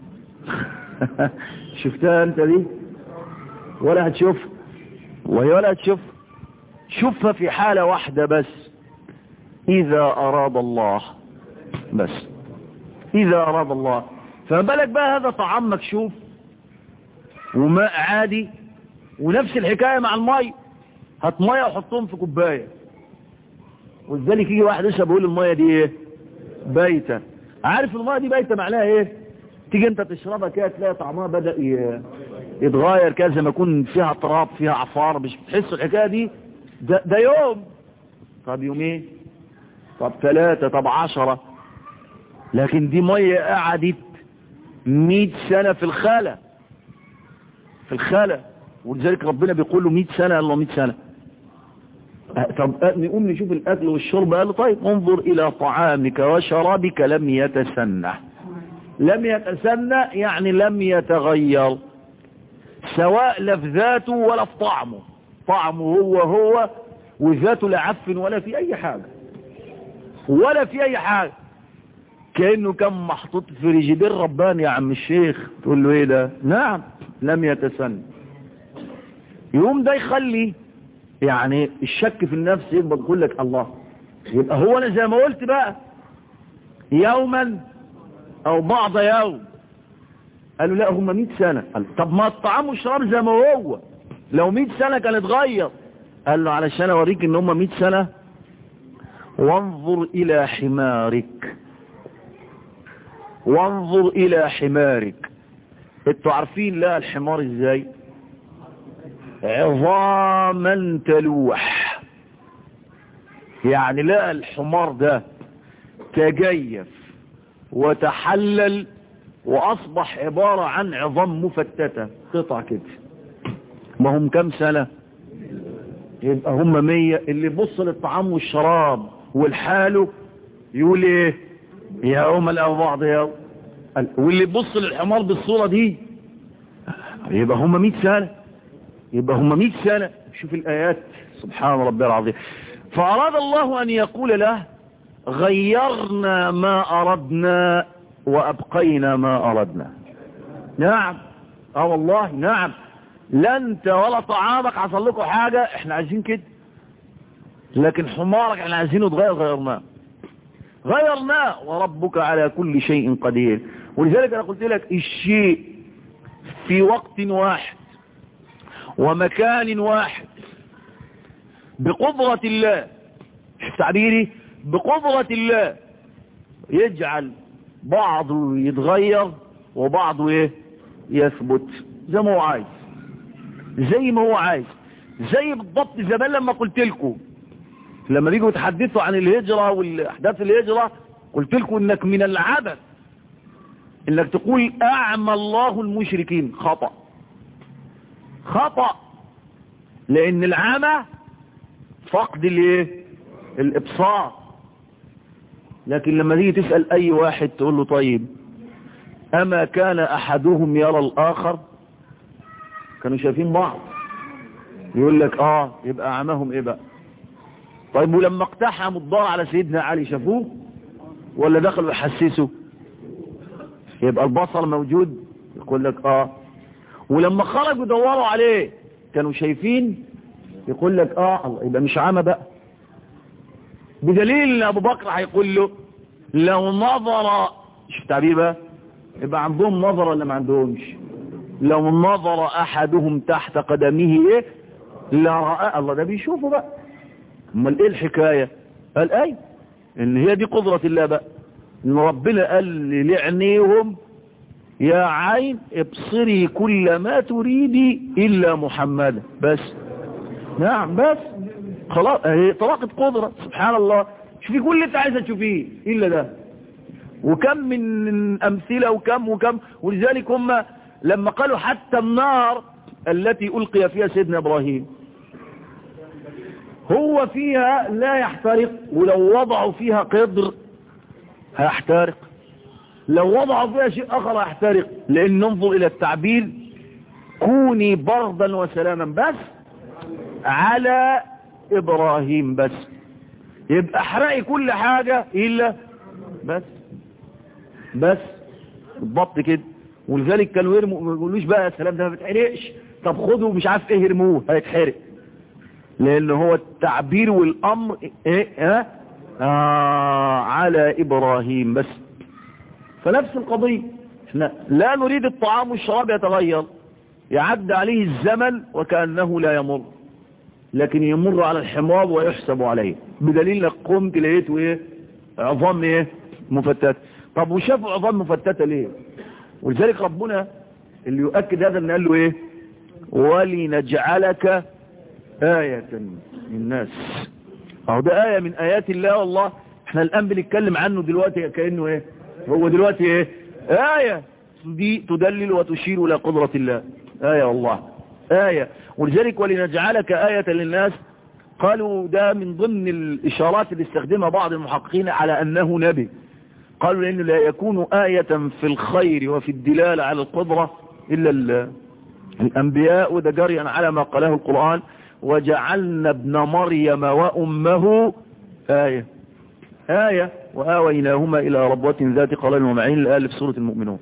شفتها انت دي ولا هتشوف وهي ولا هتشوف شوفها في حالة واحدة بس إذا أراد الله بس إذا أراد الله فما بالك بقى هذا طعام مكشوف وماء عادي ونفس الحكاية مع المي هات مية وحطهم في كوباية ولذلك يجي واحد لسه بيقول المية دي ايه بايتة عارف المية دي بايتة معناها ايه تيجي انت تشربها كده تلاقي طعمها بدأ يتغير كده زي ما يكون فيها تراب فيها عفار مش بتحس الحكاية دي ده, ده يوم طب يومين طب ثلاثة طب عشرة لكن دي مية قعدت مئة سنة في الخالة في الخالة ولذلك ربنا بيقول له مئة سنة الله مئة سنة طب نقوم نشوف الأكل والشرب قال له طيب انظر إلى طعامك وشرابك لم يتسنح لم يتسنى يعني لم يتغير سواء لفذاته ولا في طعمه طعمه هو هو وذاته لا عفن ولا في أي حاجة ولا في أي حاجة كأنه كان محطوط في رجدين رباني يا عم الشيخ تقول له ايه ده نعم لم يتسنى يوم ده يخلي يعني الشك في النفس يبقى تقول لك الله يبقى هو انا زي ما قلت بقى يوما او بعض يوم قالوا لا هم 100 سنة قال طب ما الطعام والشراب زي ما هو لو 100 سنة كان اتغير قال له علشان اوريك ان هم 100 سنة وانظر الى حمارك وانظر الى حمارك انتوا عارفين لا الحمار ازاي عظاما تلوح يعني لا الحمار ده تجيف وتحلل واصبح عبارة عن عظام مفتتة قطع كده ما هم كم سنة يبقى هم مية اللي بص للطعام والشراب والحاله يقول ايه يوم الأو بعض يوم واللي يبص للحمار بالصورة دي يبقى هم مئة سنة يبقى هم مئة سنة شوف الآيات سبحان ربي العظيم فأراد الله أن يقول له غيرنا ما أردنا وأبقينا ما أردنا نعم اه والله نعم لا انت ولا طعامك حصل لكم حاجة احنا عايزين كده لكن حمارك احنا عايزينه يتغير غيرناه غيرناه وربك على كل شيء قدير ولذلك انا قلت لك الشيء في وقت واحد ومكان واحد بقدرة الله تعبيري بقدرة الله يجعل بعضه يتغير وبعضه ايه يثبت زي ما هو عايز زي ما هو عايز زي بالضبط زمان لما قلت لكم لما بيجوا يتحدثوا عن الهجرة والاحداث الهجرة قلت لكم انك من العبث انك تقول اعمى الله المشركين خطأ خطأ لان العمى فقد الايه الابصار لكن لما تيجي تسأل اي واحد تقول له طيب اما كان احدهم يرى الاخر كانوا شايفين بعض يقول لك اه يبقى اعماهم ايه بقى طيب ولما اقتحموا الدار على سيدنا علي شافوه ولا دخلوا يحسسوا يبقى البصر موجود يقول لك اه ولما خرجوا يدوروا عليه كانوا شايفين يقول لك اه الله يبقى مش عامة بقى بدليل ان ابو بكر هيقول له لو نظر شوف تعبير بقى يبقى عندهم نظر ولا ما عندهمش لو نظر احدهم تحت قدمه ايه لرأى الله ده بيشوفه بقى امال ايه الحكاية قال اي ان هي دي قدرة الله بقى ان ربنا قال لعينيهم يا عين ابصري كل ما تريدي الا محمدا بس نعم بس خلاص اهي طلاقة قدرة سبحان الله شوفي كل اللي انت عايزة تشوفيه الا ده وكم من امثلة وكم وكم ولذلك هم لما قالوا حتى النار التي القي فيها سيدنا ابراهيم هو فيها لا يحترق ولو وضعوا فيها قدر هيحترق لو وضعوا فيها شيء اخر هيحترق لان ننظر الى التعبير كوني بردا وسلاما بس على ابراهيم بس يبقى احرقي كل حاجة الا بس بس بالضبط كده ولذلك كانوا يرموا ما يقولوش بقى يا سلام ده ما بتحرقش طب خدوا مش عارف ايه يرموه هيتحرق لان هو التعبير والامر ايه اه, آه على ابراهيم بس فنفس القضية احنا لا نريد الطعام والشراب يتغير يعد عليه الزمن وكأنه لا يمر لكن يمر على الحمار ويحسب عليه بدليل انك قمت لقيته ايه عظام ايه مفتتة طب وشافوا عظام مفتتة ليه ولذلك ربنا اللي يؤكد هذا ان قال له ايه ولنجعلك آية للناس اهو ده آية من آيات الله والله احنا الآن بنتكلم عنه دلوقتي كأنه ايه هو دلوقتي ايه آية دي تدلل وتشير إلى قدرة الله آية والله آية ولذلك ولنجعلك آية للناس قالوا ده من ضمن الإشارات اللي استخدمها بعض المحققين على أنه نبي قالوا لأنه لا يكون آية في الخير وفي الدلالة على القدرة إلا الأنبياء وده جريا على ما قاله القرآن وجعلنا ابن مريم وأمه آية آية وآويناهما إلى ربوة ذات قرار ومعين الآل في سورة المؤمنون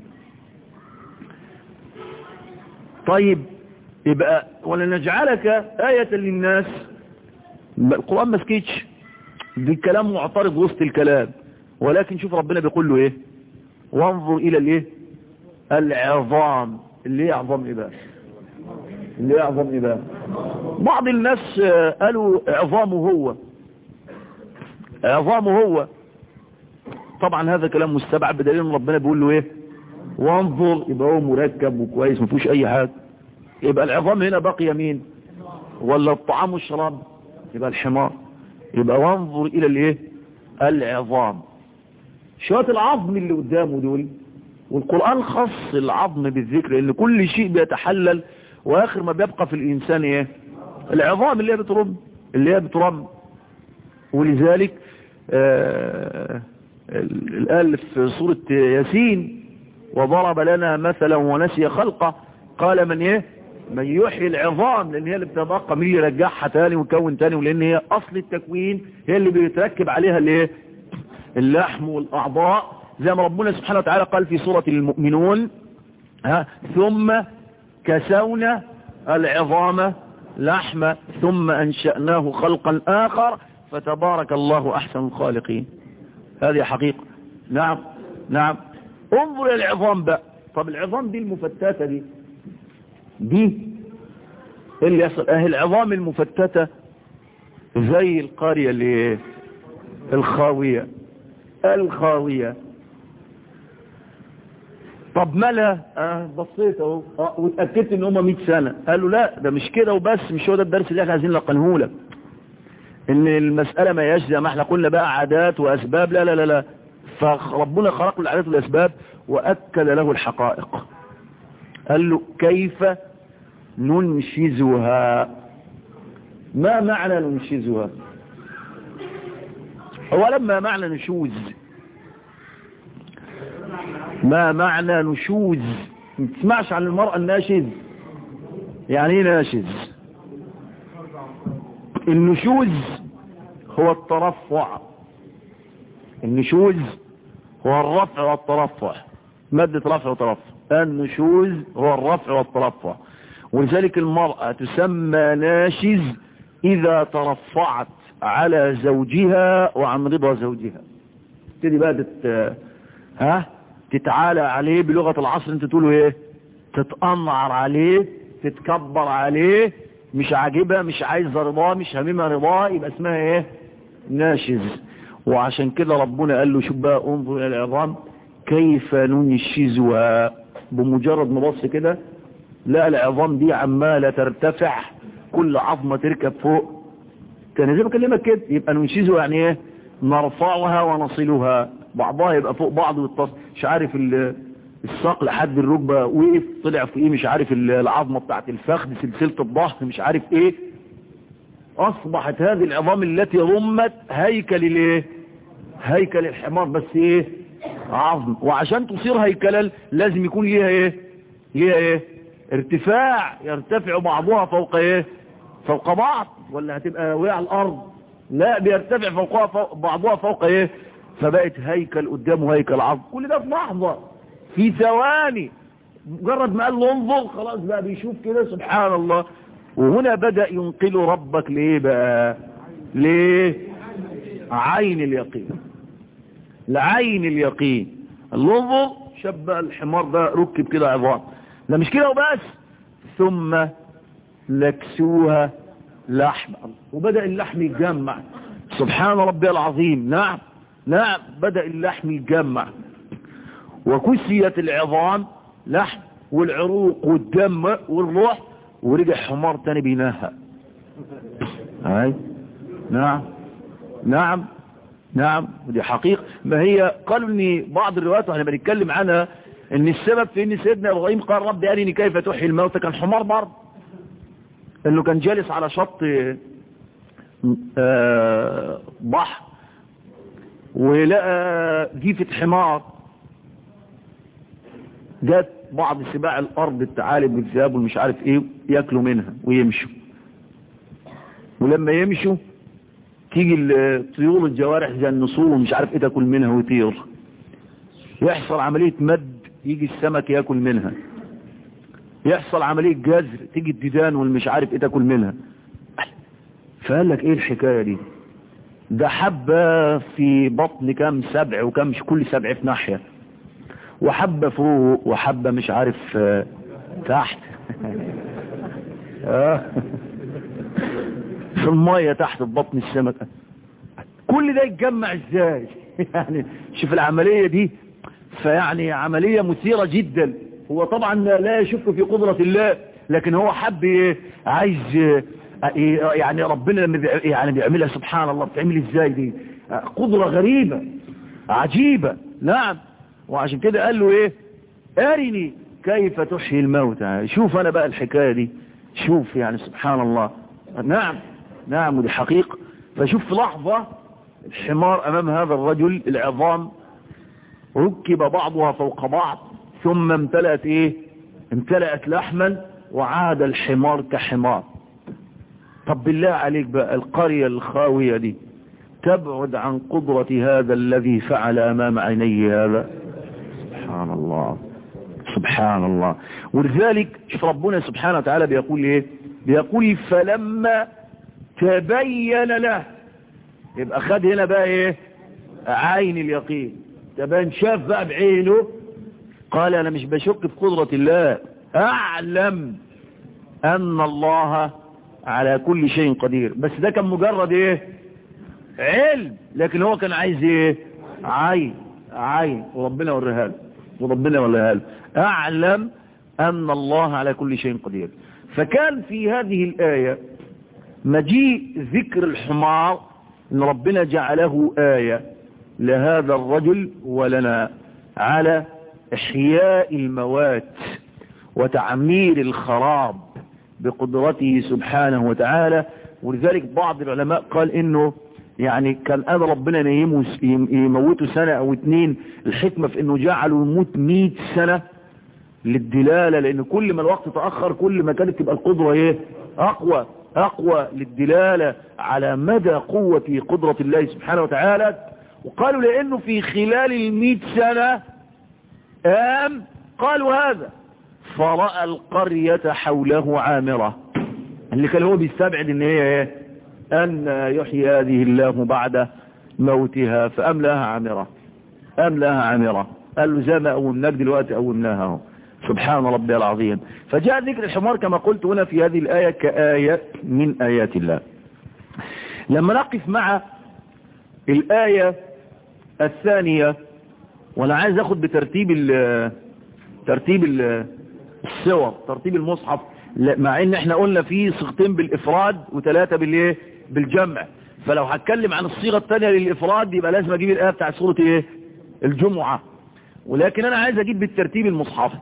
طيب يبقى ولنجعلك آية للناس القرآن ما سكيتش دي كلام معترض وسط الكلام ولكن شوف ربنا بيقول له ايه وانظر الى الايه العظام اللي هي عظام ايه بقى اللي هي عظام ايه بقى بعض الناس قالوا عظامه هو عظامه هو طبعا هذا كلام مستبعد بدليل ان ربنا بيقول له ايه وانظر يبقى هو مركب وكويس ما فيهوش اي حاجه يبقى العظام هنا بقي مين ولا الطعام والشراب يبقى الحمار يبقى وانظر الى الايه العظام شوية العظم اللي قدامه دول والقرآن خص العظم بالذكر لان كل شيء بيتحلل واخر ما بيبقى في الانسان ايه العظام اللي هي بترم اللي هي بترم ولذلك آه الآل في سورة ياسين وضرب لنا مثلا ونسي خلقه قال من ايه من يحيي العظام لان هي اللي بتبقى مين يرجعها تاني ويكون تاني ولان هي اصل التكوين هي اللي بيتركب عليها الايه اللحم والاعضاء زي ما ربنا سبحانه وتعالى قال في سورة المؤمنون ها ثم كسونا العظام لحم ثم انشأناه خلقا اخر فتبارك الله احسن الخالقين هذه حقيقة نعم نعم انظر الى العظام بقى طب العظام دي المفتتة دي دي اللي يصل اهي العظام المفتتة زي القرية اللي الخاوية الخاوية طب ملا اه بصيت اهو اه واتاكدت ان هم 100 سنه قالوا لا ده مش كده وبس مش هو ده الدرس اللي احنا عايزين نلقنه لك ان المساله ما هياش زي ما احنا قلنا بقى عادات واسباب لا لا لا لا فربنا خلق له العادات والاسباب واكد له الحقائق قال له كيف ننشزها ما معنى ننشزها هو لما معنى نشوز ما معنى نشوز ما تسمعش عن المرأة الناشز يعني ايه ناشز النشوز هو الترفع النشوز هو الرفع والترفع مادة رفع وترفع النشوز هو الرفع والترفع ولذلك المرأة تسمى ناشز إذا ترفعت على زوجها وعن رضا زوجها تبتدي بقى تت... ها تتعالى عليه بلغة العصر انت تقولوا ايه تتأمر عليه تتكبر عليه مش عاجبها مش عايزة رضاه مش هاممها رضاه يبقى اسمها ايه ناشز وعشان كده ربنا قال له شوف بقى انظر الى العظام كيف ننشزها بمجرد ما بص كده لا العظام دي عمالة ترتفع كل عظمة تركب فوق كان زي ما بكلمك كده يبقى ننشزها يعني ايه نرفعها ونصلها بعضها يبقى فوق بعض والتص مش عارف الساق لحد الركبة وقف طلع في ايه مش عارف العظمة بتاعت الفخذ سلسلة الظهر مش عارف ايه اصبحت هذه العظام التي ضمت هيكل الايه هيكل الحمار بس ايه عظم وعشان تصير هيكلا لازم يكون ليها ايه ليها ايه ارتفاع يرتفع بعضها فوق ايه فوق بعض ولا هتبقى وقع على الارض لا بيرتفع فوقها فوق بعضها فوق ايه فبقت هيكل قدامه هيكل عظم كل ده في لحظة في ثواني مجرد ما قال له انظر خلاص بقى بيشوف كده سبحان الله وهنا بدأ ينقل ربك ليه بقى ليه عين اليقين لعين اليقين الانظر شبه الحمار ده ركب كده عظام لا مش كده وبس ثم لكسوها لحم وبدأ اللحم يتجمع سبحان ربي العظيم نعم نعم بدأ اللحم يتجمع وكسيت العظام لحم والعروق والدم والروح ورجع حمار تاني بينهى هاي نعم نعم نعم ودي حقيقة ما هي قالوا ان بعض الروايات واحنا بنتكلم عنها ان السبب في ان سيدنا ابراهيم قال رب ارني كيف تحيي الموتى كان حمار برضه انه كان جالس على شط آه بحر ولقى جيفة حمار جت بعض سباع الارض التعالب والذئاب والمش عارف ايه ياكلوا منها ويمشوا ولما يمشوا تيجي الطيور الجوارح زي النسور ومش عارف ايه تاكل منها ويطير يحصل عملية مد يجي السمك ياكل منها يحصل عملية جزر تيجي الديدان والمش عارف ايه تاكل منها فقال لك ايه الحكاية دي ده حبة في بطن كام سبع وكم مش كل سبع في ناحية وحبة فوق وحبة مش عارف تحت في المية تحت بطن السمكة كل ده يتجمع ازاي يعني شوف العملية دي فيعني عملية مثيرة جدا هو طبعا لا يشك في قدرة الله لكن هو حب عايز يعني ربنا لما يعني بيعملها سبحان الله بتعمل ازاي دي قدرة غريبة عجيبة نعم وعشان كده قال له ايه ارني كيف تحيي الموتى شوف انا بقى الحكاية دي شوف يعني سبحان الله نعم نعم ودي حقيقة فشوف في لحظة الحمار امام هذا الرجل العظام ركب بعضها فوق بعض ثم امتلأت ايه امتلأت لحما وعاد الحمار كحمار طب بالله عليك بقى القرية الخاوية دي تبعد عن قدرة هذا الذي فعل امام عيني هذا سبحان الله سبحان الله ولذلك شوف ربنا سبحانه وتعالى بيقول ايه بيقول فلما تبين له يبقى خد هنا بقى ايه عين اليقين تبان شاف بقى بعينه قال انا مش بشك في قدرة الله اعلم ان الله على كل شيء قدير بس ده كان مجرد ايه علم لكن هو كان عايز ايه عين عين وربنا وريها له وربنا وريها له اعلم ان الله على كل شيء قدير فكان في هذه الآية مجيء ذكر الحمار ان ربنا جعله آية لهذا الرجل ولنا على احياء الموات وتعمير الخراب بقدرته سبحانه وتعالى ولذلك بعض العلماء قال انه يعني كان قال ربنا ينيمه يموته سنة او اتنين الحكمة في انه جعله يموت مئة سنة للدلالة لان كل ما الوقت تأخر كل ما كانت تبقى القدرة ايه اقوى اقوى للدلالة على مدى قوة قدرة الله سبحانه وتعالى وقالوا لانه في خلال المئة سنة قام قالوا هذا فرأى القرية حوله عامرة اللي كان هو بيستبعد ان هي ايه ان يحيي هذه الله بعد موتها فام لها عامرة ام لها عامرة قال له زي ما قومناك دلوقتي قومناها اهو سبحان ربي العظيم فجاء ذكر الحمار كما قلت هنا في هذه الآية كآية من آيات الله لما نقف مع الآية الثانية وانا عايز اخد بترتيب ال ترتيب ال الصور ترتيب المصحف مع ان احنا قلنا فيه صيغتين بالافراد وثلاثة بالايه بالجمع فلو هتكلم عن الصيغة الثانية للافراد يبقى لازم اجيب الايه بتاع سورة ايه الجمعة ولكن انا عايز اجيب بالترتيب المصحفي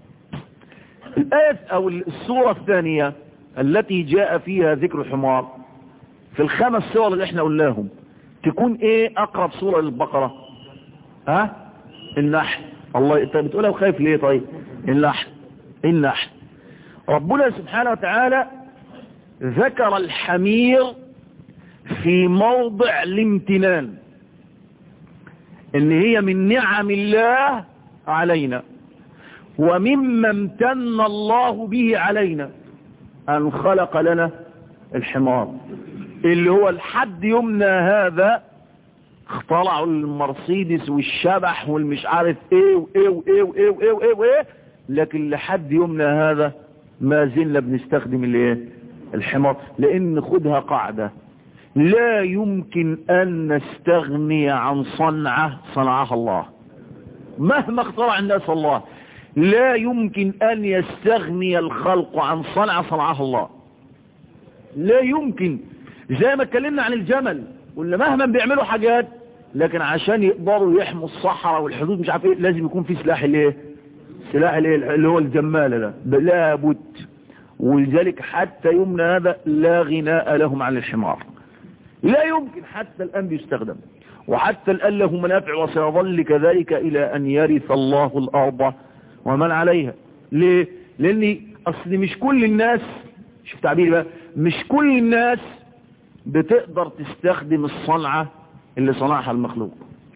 الآية او الصورة الثانية التي جاء فيها ذكر الحمار في الخمس صور اللي احنا قلناهم تكون ايه اقرب صورة للبقرة ها النحل الله انت بتقولها وخايف ليه طيب النحل النحل ربنا سبحانه وتعالى ذكر الحمير في موضع الامتنان ان هي من نعم الله علينا ومما امتن الله به علينا ان خلق لنا الحمار اللي هو الحد يمنى هذا اخترعوا المرسيدس والشبح والمش عارف ايه وايه وايه وايه وايه وايه, وإيه لكن لحد يومنا هذا ما زلنا بنستخدم الايه الحمار لان خدها قاعدة لا يمكن ان نستغني عن صنعة صنعها الله مهما اخترع الناس الله لا يمكن ان يستغني الخلق عن صنعة صنعها الله لا يمكن زي ما اتكلمنا عن الجمل ولا مهما بيعملوا حاجات لكن عشان يقدروا يحموا الصحراء والحدود مش عارف ايه لازم يكون في سلاح الايه سلاح الايه اللي هو الجمالة ده لابد ولذلك حتى يمنى هذا لا غناء لهم عن الحمار لا يمكن حتى الآن بيستخدم وحتى الآن له منافع وسيظل كذلك إلى أن يرث الله الأرض ومن عليها ليه لأن أصل مش كل الناس شوف تعبيري بقى مش كل الناس بتقدر تستخدم الصنعة اللي صنعها المخلوق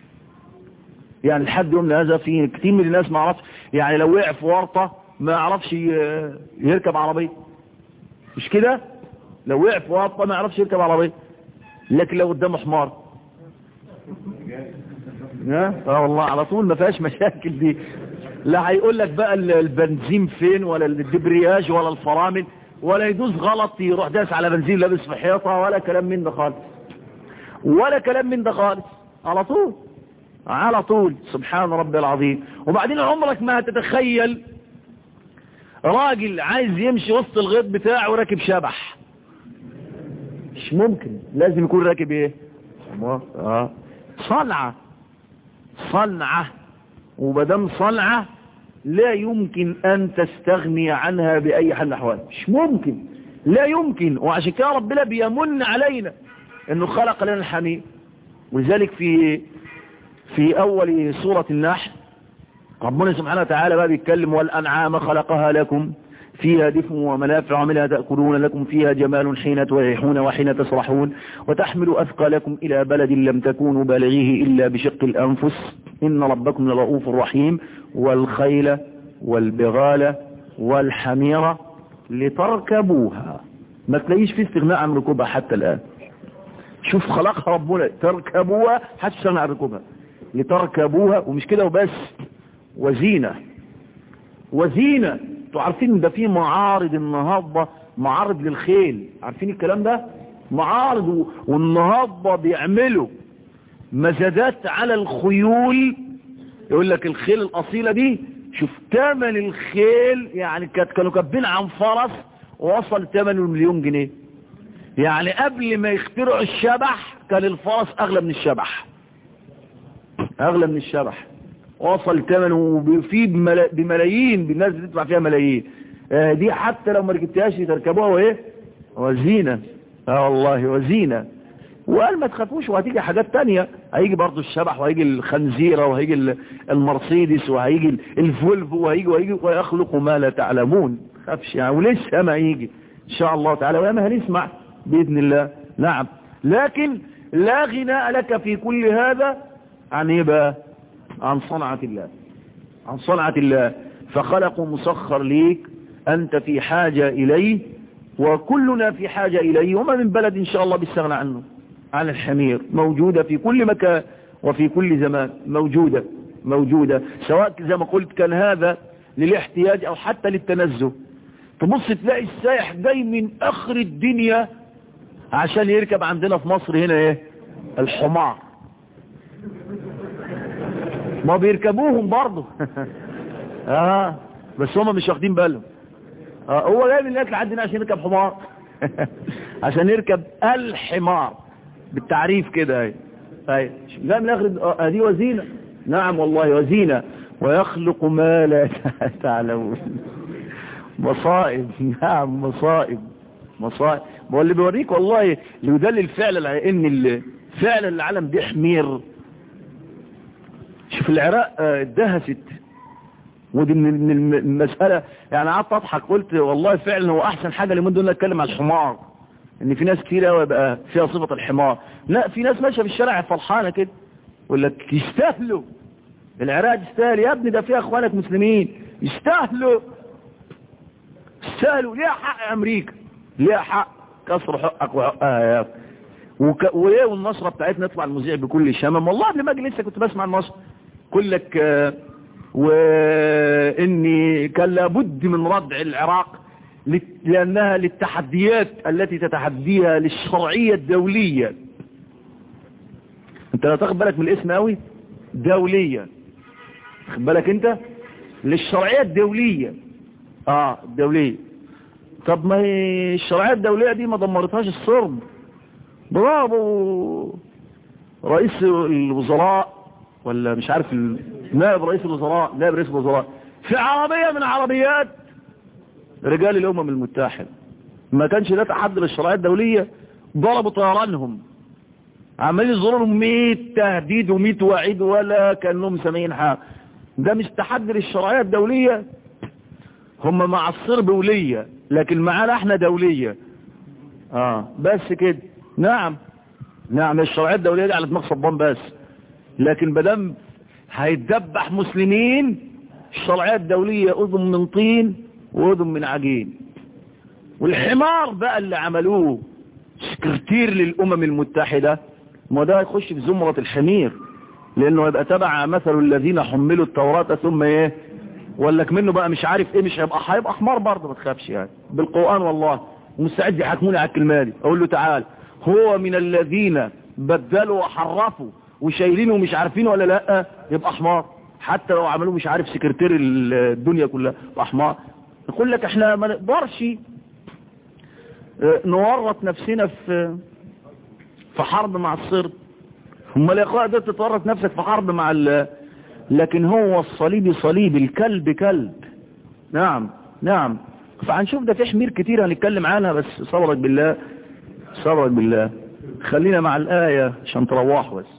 يعني لحد يومنا هذا في كتير من الناس ما عرفش يعني لو وقع في ورطة ما يعرفش يركب عربية مش كده لو وقع في ورطة ما يعرفش يركب عربية لكن لو قدامه حمار اه والله على طول ما فيهاش مشاكل دي لا هيقول لك بقى البنزين فين ولا الدبرياج ولا الفرامل ولا يدوس غلط يروح داس على بنزين لابس في حيطة ولا كلام من ده خالص ولا كلام من ده خالص على طول على طول سبحان ربي العظيم وبعدين عمرك ما هتتخيل راجل عايز يمشي وسط الغيط بتاعه وراكب شبح مش ممكن لازم يكون راكب ايه اه صنعة صنعة ومدام صنعة لا يمكن ان تستغني عنها باي حال من الاحوال مش ممكن لا يمكن وعشان كده ربنا بيمن علينا انه خلق لنا الحمير ولذلك في في اول سورة النحل ربنا سبحانه وتعالى بقى بيتكلم والانعام خلقها لكم فيها دفء ومنافع منها تأكلون لكم فيها جمال حين تريحون وحين تسرحون وتحمل أثقالكم إلى بلد لم تكونوا بالغيه إلا بشق الأنفس إن ربكم لرؤوف رحيم والخيل والبغال والحميرة لتركبوها ما تلاقيش في استغناء عن ركوبها حتى الآن شوف خلقها ربنا تركبوها حتى عن ركوبها لتركبوها ومش كده وبس وزينة وزينة انتوا عارفين ده في معارض النهاردة معارض للخيل عارفين الكلام ده معارض والنهاردة بيعملوا مزادات على الخيول يقول لك الخيل الأصيلة دي شوف تمن الخيل يعني كانوا كاتبين عن فرس وصل ثمنه مليون جنيه يعني قبل ما يخترعوا الشبح كان الفرس اغلى من الشبح اغلى من الشبح وصل ثمنه فيه بملايين بالناس بتدفع فيها ملايين آه دي حتى لو ما ركبتهاش تركبوها وايه وزينة اه والله وزينة وقال ما تخافوش وهتيجي حاجات تانية هيجي برضو الشبح وهيجي الخنزيرة وهيجي المرسيدس وهيجي الفولفو وهيجي وهيجي ويخلق ما لا تعلمون خافش يعني ولسه ما يجي ان شاء الله تعالى وياما هنسمع بإذن الله نعم لكن لا غناء لك في كل هذا عن ايه بقى عن صنعة الله عن صنعة الله فخلق مسخر ليك أنت في حاجة إليه وكلنا في حاجة إليه وما من بلد إن شاء الله بيستغنى عنه عن الحمير موجودة في كل مكان وفي كل زمان موجودة موجودة سواء زي ما قلت كان هذا للاحتياج أو حتى للتنزه تبص تلاقي السائح جاي من اخر الدنيا عشان يركب عندنا في مصر هنا ايه الحمار ما بيركبوهم برضه اه بس هم مش واخدين بالهم آه هو جاي من هناك لحد هنا عشان يركب حمار عشان يركب الحمار بالتعريف كده اهي اهي جاي من اخر آه دي وزينه نعم والله وزينه ويخلق ما لا تعلمون مصائب نعم مصائب مصائب ما هو اللي بيوريك والله اللي يدلل فعلا ان فعلا العالم دي حمير شوف العراق اتدهست ودي من المسألة يعني قعدت اضحك قلت والله فعلا هو احسن حاجة اللي من دون نتكلم على الحمار ان في ناس كتير قوي بقى فيها صفة الحمار لا في ناس ماشية في الشارع فرحانة كده يقول لك يستاهلوا العراق يستاهل يا ابني ده فيها اخوانك مسلمين يستاهلوا يستاهلوا ليها حق امريكا ليها حق كسر حقك وحقها يا وك... وايه والنصرة بتاعتنا نطلع المذيع بكل شمم والله قبل ما اجي لسه كنت بسمع النصر كل لك آه واني كان لابد من ردع العراق لانها للتحديات التي تتحديها للشرعية الدولية انت لا تاخد بالك من الاسم قوي دولية خد بالك انت للشرعية الدولية اه الدولية طب ما هي الشرعية الدولية دي ما دمرتهاش الصرب برافو رئيس الوزراء ولا مش عارف نائب رئيس الوزراء نائب رئيس الوزراء في عربية من عربيات رجال الأمم المتحدة ما كانش ده تحدي للشرعية الدولية ضربوا طيرانهم عمالين يظهروا لهم 100 تهديد و100 وعيد ولا كانهم سامعين حاجه ده مش تحدي للشرعية الدولية هم مع الصرب ولية لكن معانا احنا دولية اه بس كده نعم نعم الشرعية الدولية دي على دماغ صبان بس لكن بدم هيتذبح مسلمين الشرعية الدولية اذن من طين واذن من عجين والحمار بقى اللي عملوه سكرتير للامم المتحدة ما ده هيخش في زمرة الحمير لانه هيبقى تبع مثل الذين حملوا التوراة ثم ايه ولك منه بقى مش عارف ايه مش هيبقى هيبقى حمار برضه ما تخافش يعني بالقرآن والله ومستعد يحاكموني على الكلمة دي اقول له تعال هو من الذين بدلوا وحرفوا وشايلينه ومش عارفينه ولا لا يبقى حمار حتى لو عملوه مش عارف سكرتير الدنيا كلها يبقى حمار يقول لك احنا ما نقدرش نورط نفسنا في في حرب مع الصرب هم يا اخويا ده تتورط نفسك في حرب مع ال لكن هو الصليب صليب الكلب كلب نعم نعم فهنشوف ده في حمير كتير هنتكلم عنها بس صبرك بالله صبرك بالله خلينا مع الآية عشان تروحوا بس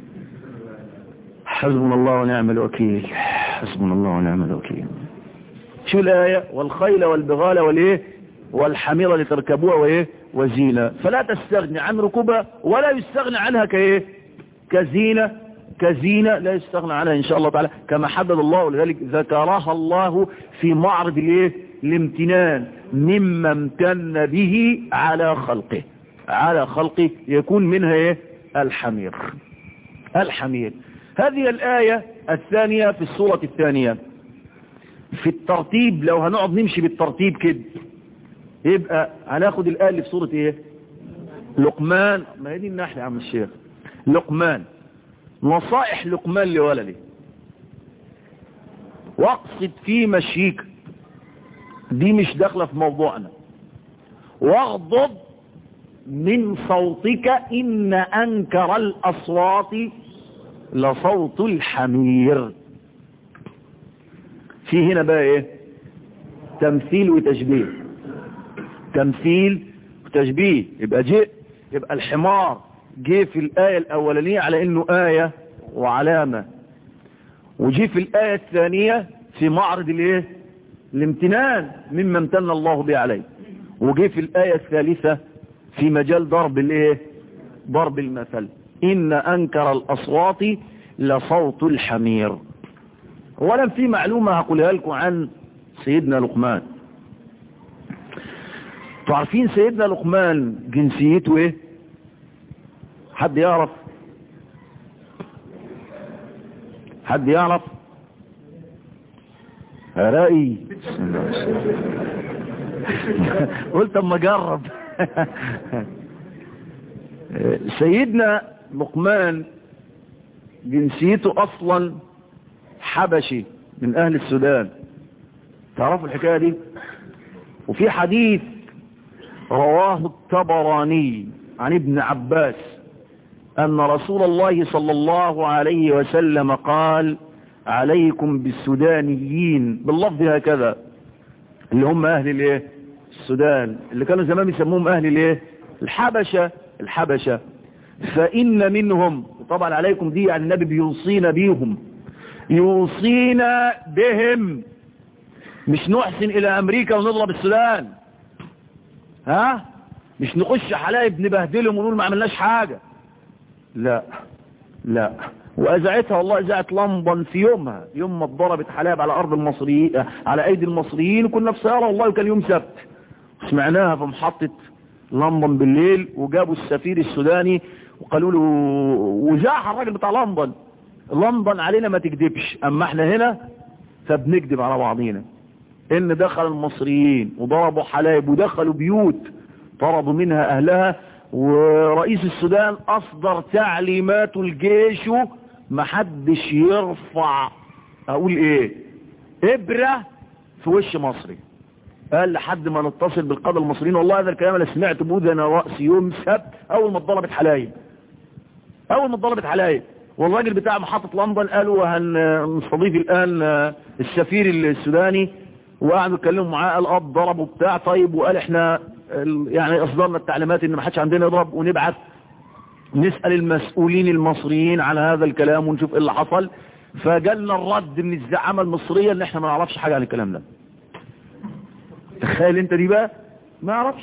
حسبنا الله ونعم الوكيل حسبنا الله ونعم الوكيل شو الآية والخيل والبغال والايه والحميرة لتركبوها وايه وزينة فلا تستغني عن ركوبها ولا يستغني عنها كايه كزينة كزينة لا يستغنى عنها ان شاء الله تعالى كما حدد الله ولذلك ذكرها الله في معرض الايه الامتنان مما امتن به على خلقه على خلقه يكون منها ايه الحمير الحمير هذه الآية الثانية في السورة الثانية في الترتيب لو هنقعد نمشي بالترتيب كده يبقى هناخد الآية اللي في سورة ايه لقمان ما هي دي النحل يا عم الشيخ لقمان نصائح لقمان لولده واقصد في مشيك دي مش داخله في موضوعنا واغضب من صوتك إن أنكر الأصوات لصوت الحمير في هنا بقى ايه تمثيل وتشبيه تمثيل وتشبيه يبقى جئ يبقى الحمار جه في الآية الأولانية على إنه آية وعلامة وجي في الآية الثانية في معرض الايه الامتنان مما امتن الله به عليه وجي في الآية الثالثة في مجال ضرب الايه ضرب المثل إن أنكر الأصوات لصوت الحمير ولم في معلومة هقولها لكم عن سيدنا لقمان تعرفين سيدنا لقمان جنسيته ايه حد يعرف حد يعرف رأي قلت اما اجرب سيدنا لقمان جنسيته اصلا حبشي من اهل السودان تعرفوا الحكاية دي وفي حديث رواه الطبراني عن ابن عباس أن رسول الله صلى الله عليه وسلم قال عليكم بالسودانيين باللفظ هكذا اللي هم أهل الايه السودان اللي كانوا زمان يسموهم أهل الايه الحبشة الحبشة فإن منهم طبعا عليكم دي يعني النبي بيوصينا بيهم يوصينا بهم مش نحسن إلى أمريكا ونضرب السودان ها مش نخش حلايب نبهدلهم ونقول ما عملناش حاجة لا لا وأزعتها والله أزعت لندن في يومها يوم ما اتضربت حلايب على أرض المصريين على أيدي المصريين وكنا في سيارة والله وكان يوم سبت سمعناها في محطة لندن بالليل وجابوا السفير السوداني وقالوا له وزعها الراجل بتاع لندن لندن علينا ما تكذبش أما احنا هنا فبنكذب على بعضينا ان دخل المصريين وضربوا حلايب ودخلوا بيوت طردوا منها اهلها ورئيس السودان اصدر تعليمات الجيش محدش يرفع اقول ايه ابرة في وش مصري قال لحد ما نتصل بالقادة المصريين والله هذا الكلام اللي سمعته بودن رأس يوم سبت اول ما اتضربت حلايب اول ما اتضربت حلايب والراجل بتاع محطة لندن قالوا هنستضيف الان السفير السوداني وقعدوا يتكلموا معاه قال اب ضربوا بتاع طيب وقال احنا يعني اصدرنا التعليمات ان ما حدش عندنا يضرب ونبعث نسأل المسؤولين المصريين على هذا الكلام ونشوف ايه اللي حصل فجالنا الرد من الزعامة المصرية ان احنا ما نعرفش حاجة عن الكلام ده تخيل انت دي بقى ما يعرفش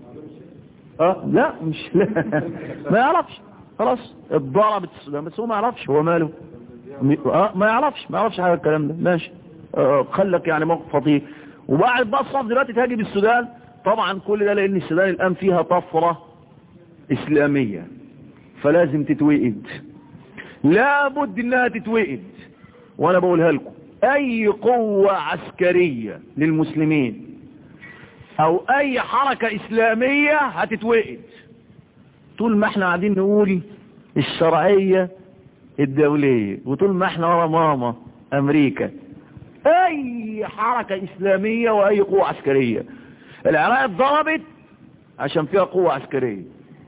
اه لا مش لا ما يعرفش خلاص اتضربت السودان بس هو ما يعرفش هو ماله اه ما يعرفش ما يعرفش حاجة الكلام ده ماشي خلك يعني موقف خطير وبعد بقى الصف دلوقتي تهاجم السودان طبعا كل ده لان السودان الان فيها طفرة اسلامية فلازم تتوئد لابد انها تتوئد وانا بقولها لكم اي قوة عسكرية للمسلمين او اي حركة اسلامية هتتوئد طول ما احنا قاعدين نقول الشرعية الدولية وطول ما احنا ورا ماما امريكا اي حركة اسلامية واي قوة عسكرية العراق اتضربت عشان فيها قوة عسكرية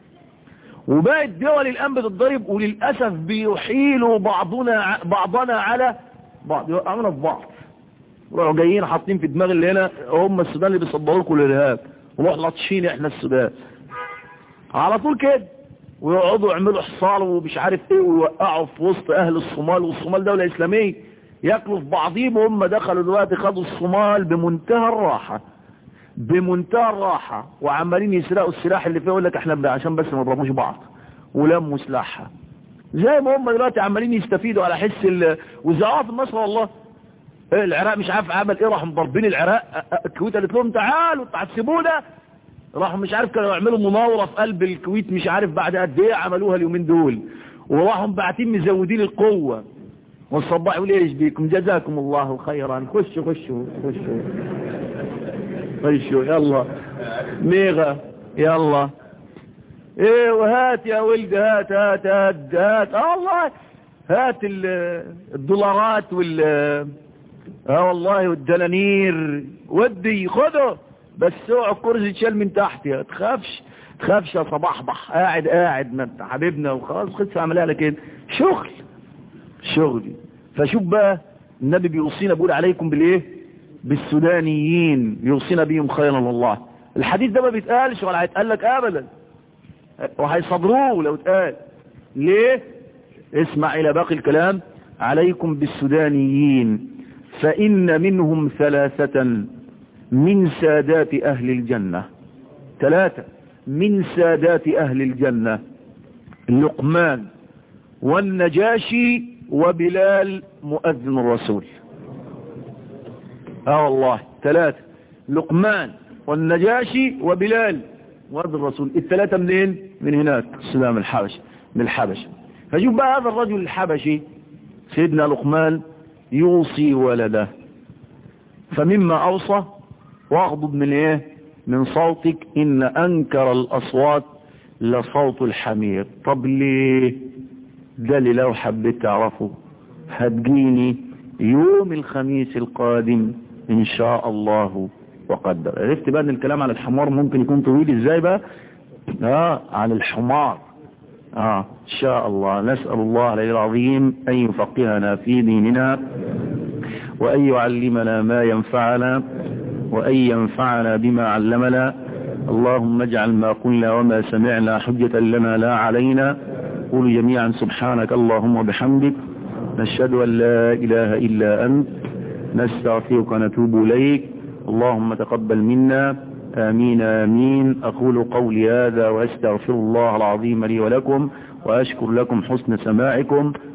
وباقي الدول الان بتتضرب وللأسف بيحيلوا بعضنا بعضنا على بعض يوقعونا في بعض راحوا جايين حاطين في دماغ اللي هنا هم السودان اللي بيصدروا لكم الارهاب ونروح لطشين احنا السودان على طول كده ويقعدوا يعملوا حصار ومش عارف ايه ويوقعوا في وسط اهل الصومال والصومال دولة اسلامية ياكلوا في بعضهم وهم دخلوا دلوقتي خدوا الصومال بمنتهى الراحة بمنتهى الراحة وعمالين يسرقوا السلاح اللي فيه يقول لك احنا عشان بس ما نضربوش بعض ولموا سلاحها زي ما هم دلوقتي عمالين يستفيدوا على حس ال... وزعوها في مصر والله العراق مش عارف عمل ايه راح مضربين العراق الكويت قالت لهم تعالوا هتسيبونا راحوا مش عارف كانوا يعملوا مناورة في قلب الكويت مش عارف بعد قد ايه عملوها اليومين دول وراحوا باعتين مزودين القوة والصباح يقول ايش بيكم جزاكم الله خيرا خشوا خشوا خشوا خشوا يلا ميغا يلا ايه وهات يا ولد هات هات هات هات اه والله هات الدولارات وال اه والله والدنانير ودي خده بس اوعى الكرسي تشال من تحت يا تخافش تخافش يا صباحبح قاعد قاعد ما انت حبيبنا وخلاص خدت عمليه على كده شغل شغل فشوف بقى النبي بيوصينا بيقول عليكم بالايه بالسودانيين يوصينا بيهم خيرا والله الحديث ده ما بيتقالش ولا هيتقال لك ابدا وهيصدروه لو اتقال ليه اسمع الى باقي الكلام عليكم بالسودانيين فإن منهم ثلاثة من سادات أهل الجنة ثلاثة من سادات أهل الجنة لقمان والنجاشي وبلال مؤذن الرسول اه والله ثلاثة لقمان والنجاشي وبلال مؤذن الرسول الثلاثة منين من هناك السلام الحبش من الحبش فشوف بقى هذا الرجل الحبشي سيدنا لقمان يوصي ولده فمما أوصى واغضب من ايه من صوتك إن أنكر الأصوات لصوت الحمير طب ليه ده اللي لو حبيت تعرفه هتجيني يوم الخميس القادم إن شاء الله وقدر عرفت بقى ان الكلام عن الحمار ممكن يكون طويل ازاي بقى اه عن الحمار اه ان شاء الله نسأل الله العلي العظيم ان يفقهنا في ديننا وان يعلمنا ما ينفعنا وان ينفعنا بما علمنا اللهم اجعل ما قلنا وما سمعنا حجة لنا لا علينا قولوا جميعا سبحانك اللهم وبحمدك نشهد ان لا اله الا انت نستغفرك ونتوب اليك اللهم تقبل منا آمين آمين أقول قولي هذا وأستغفر الله العظيم لي ولكم وأشكر لكم حسن سماعكم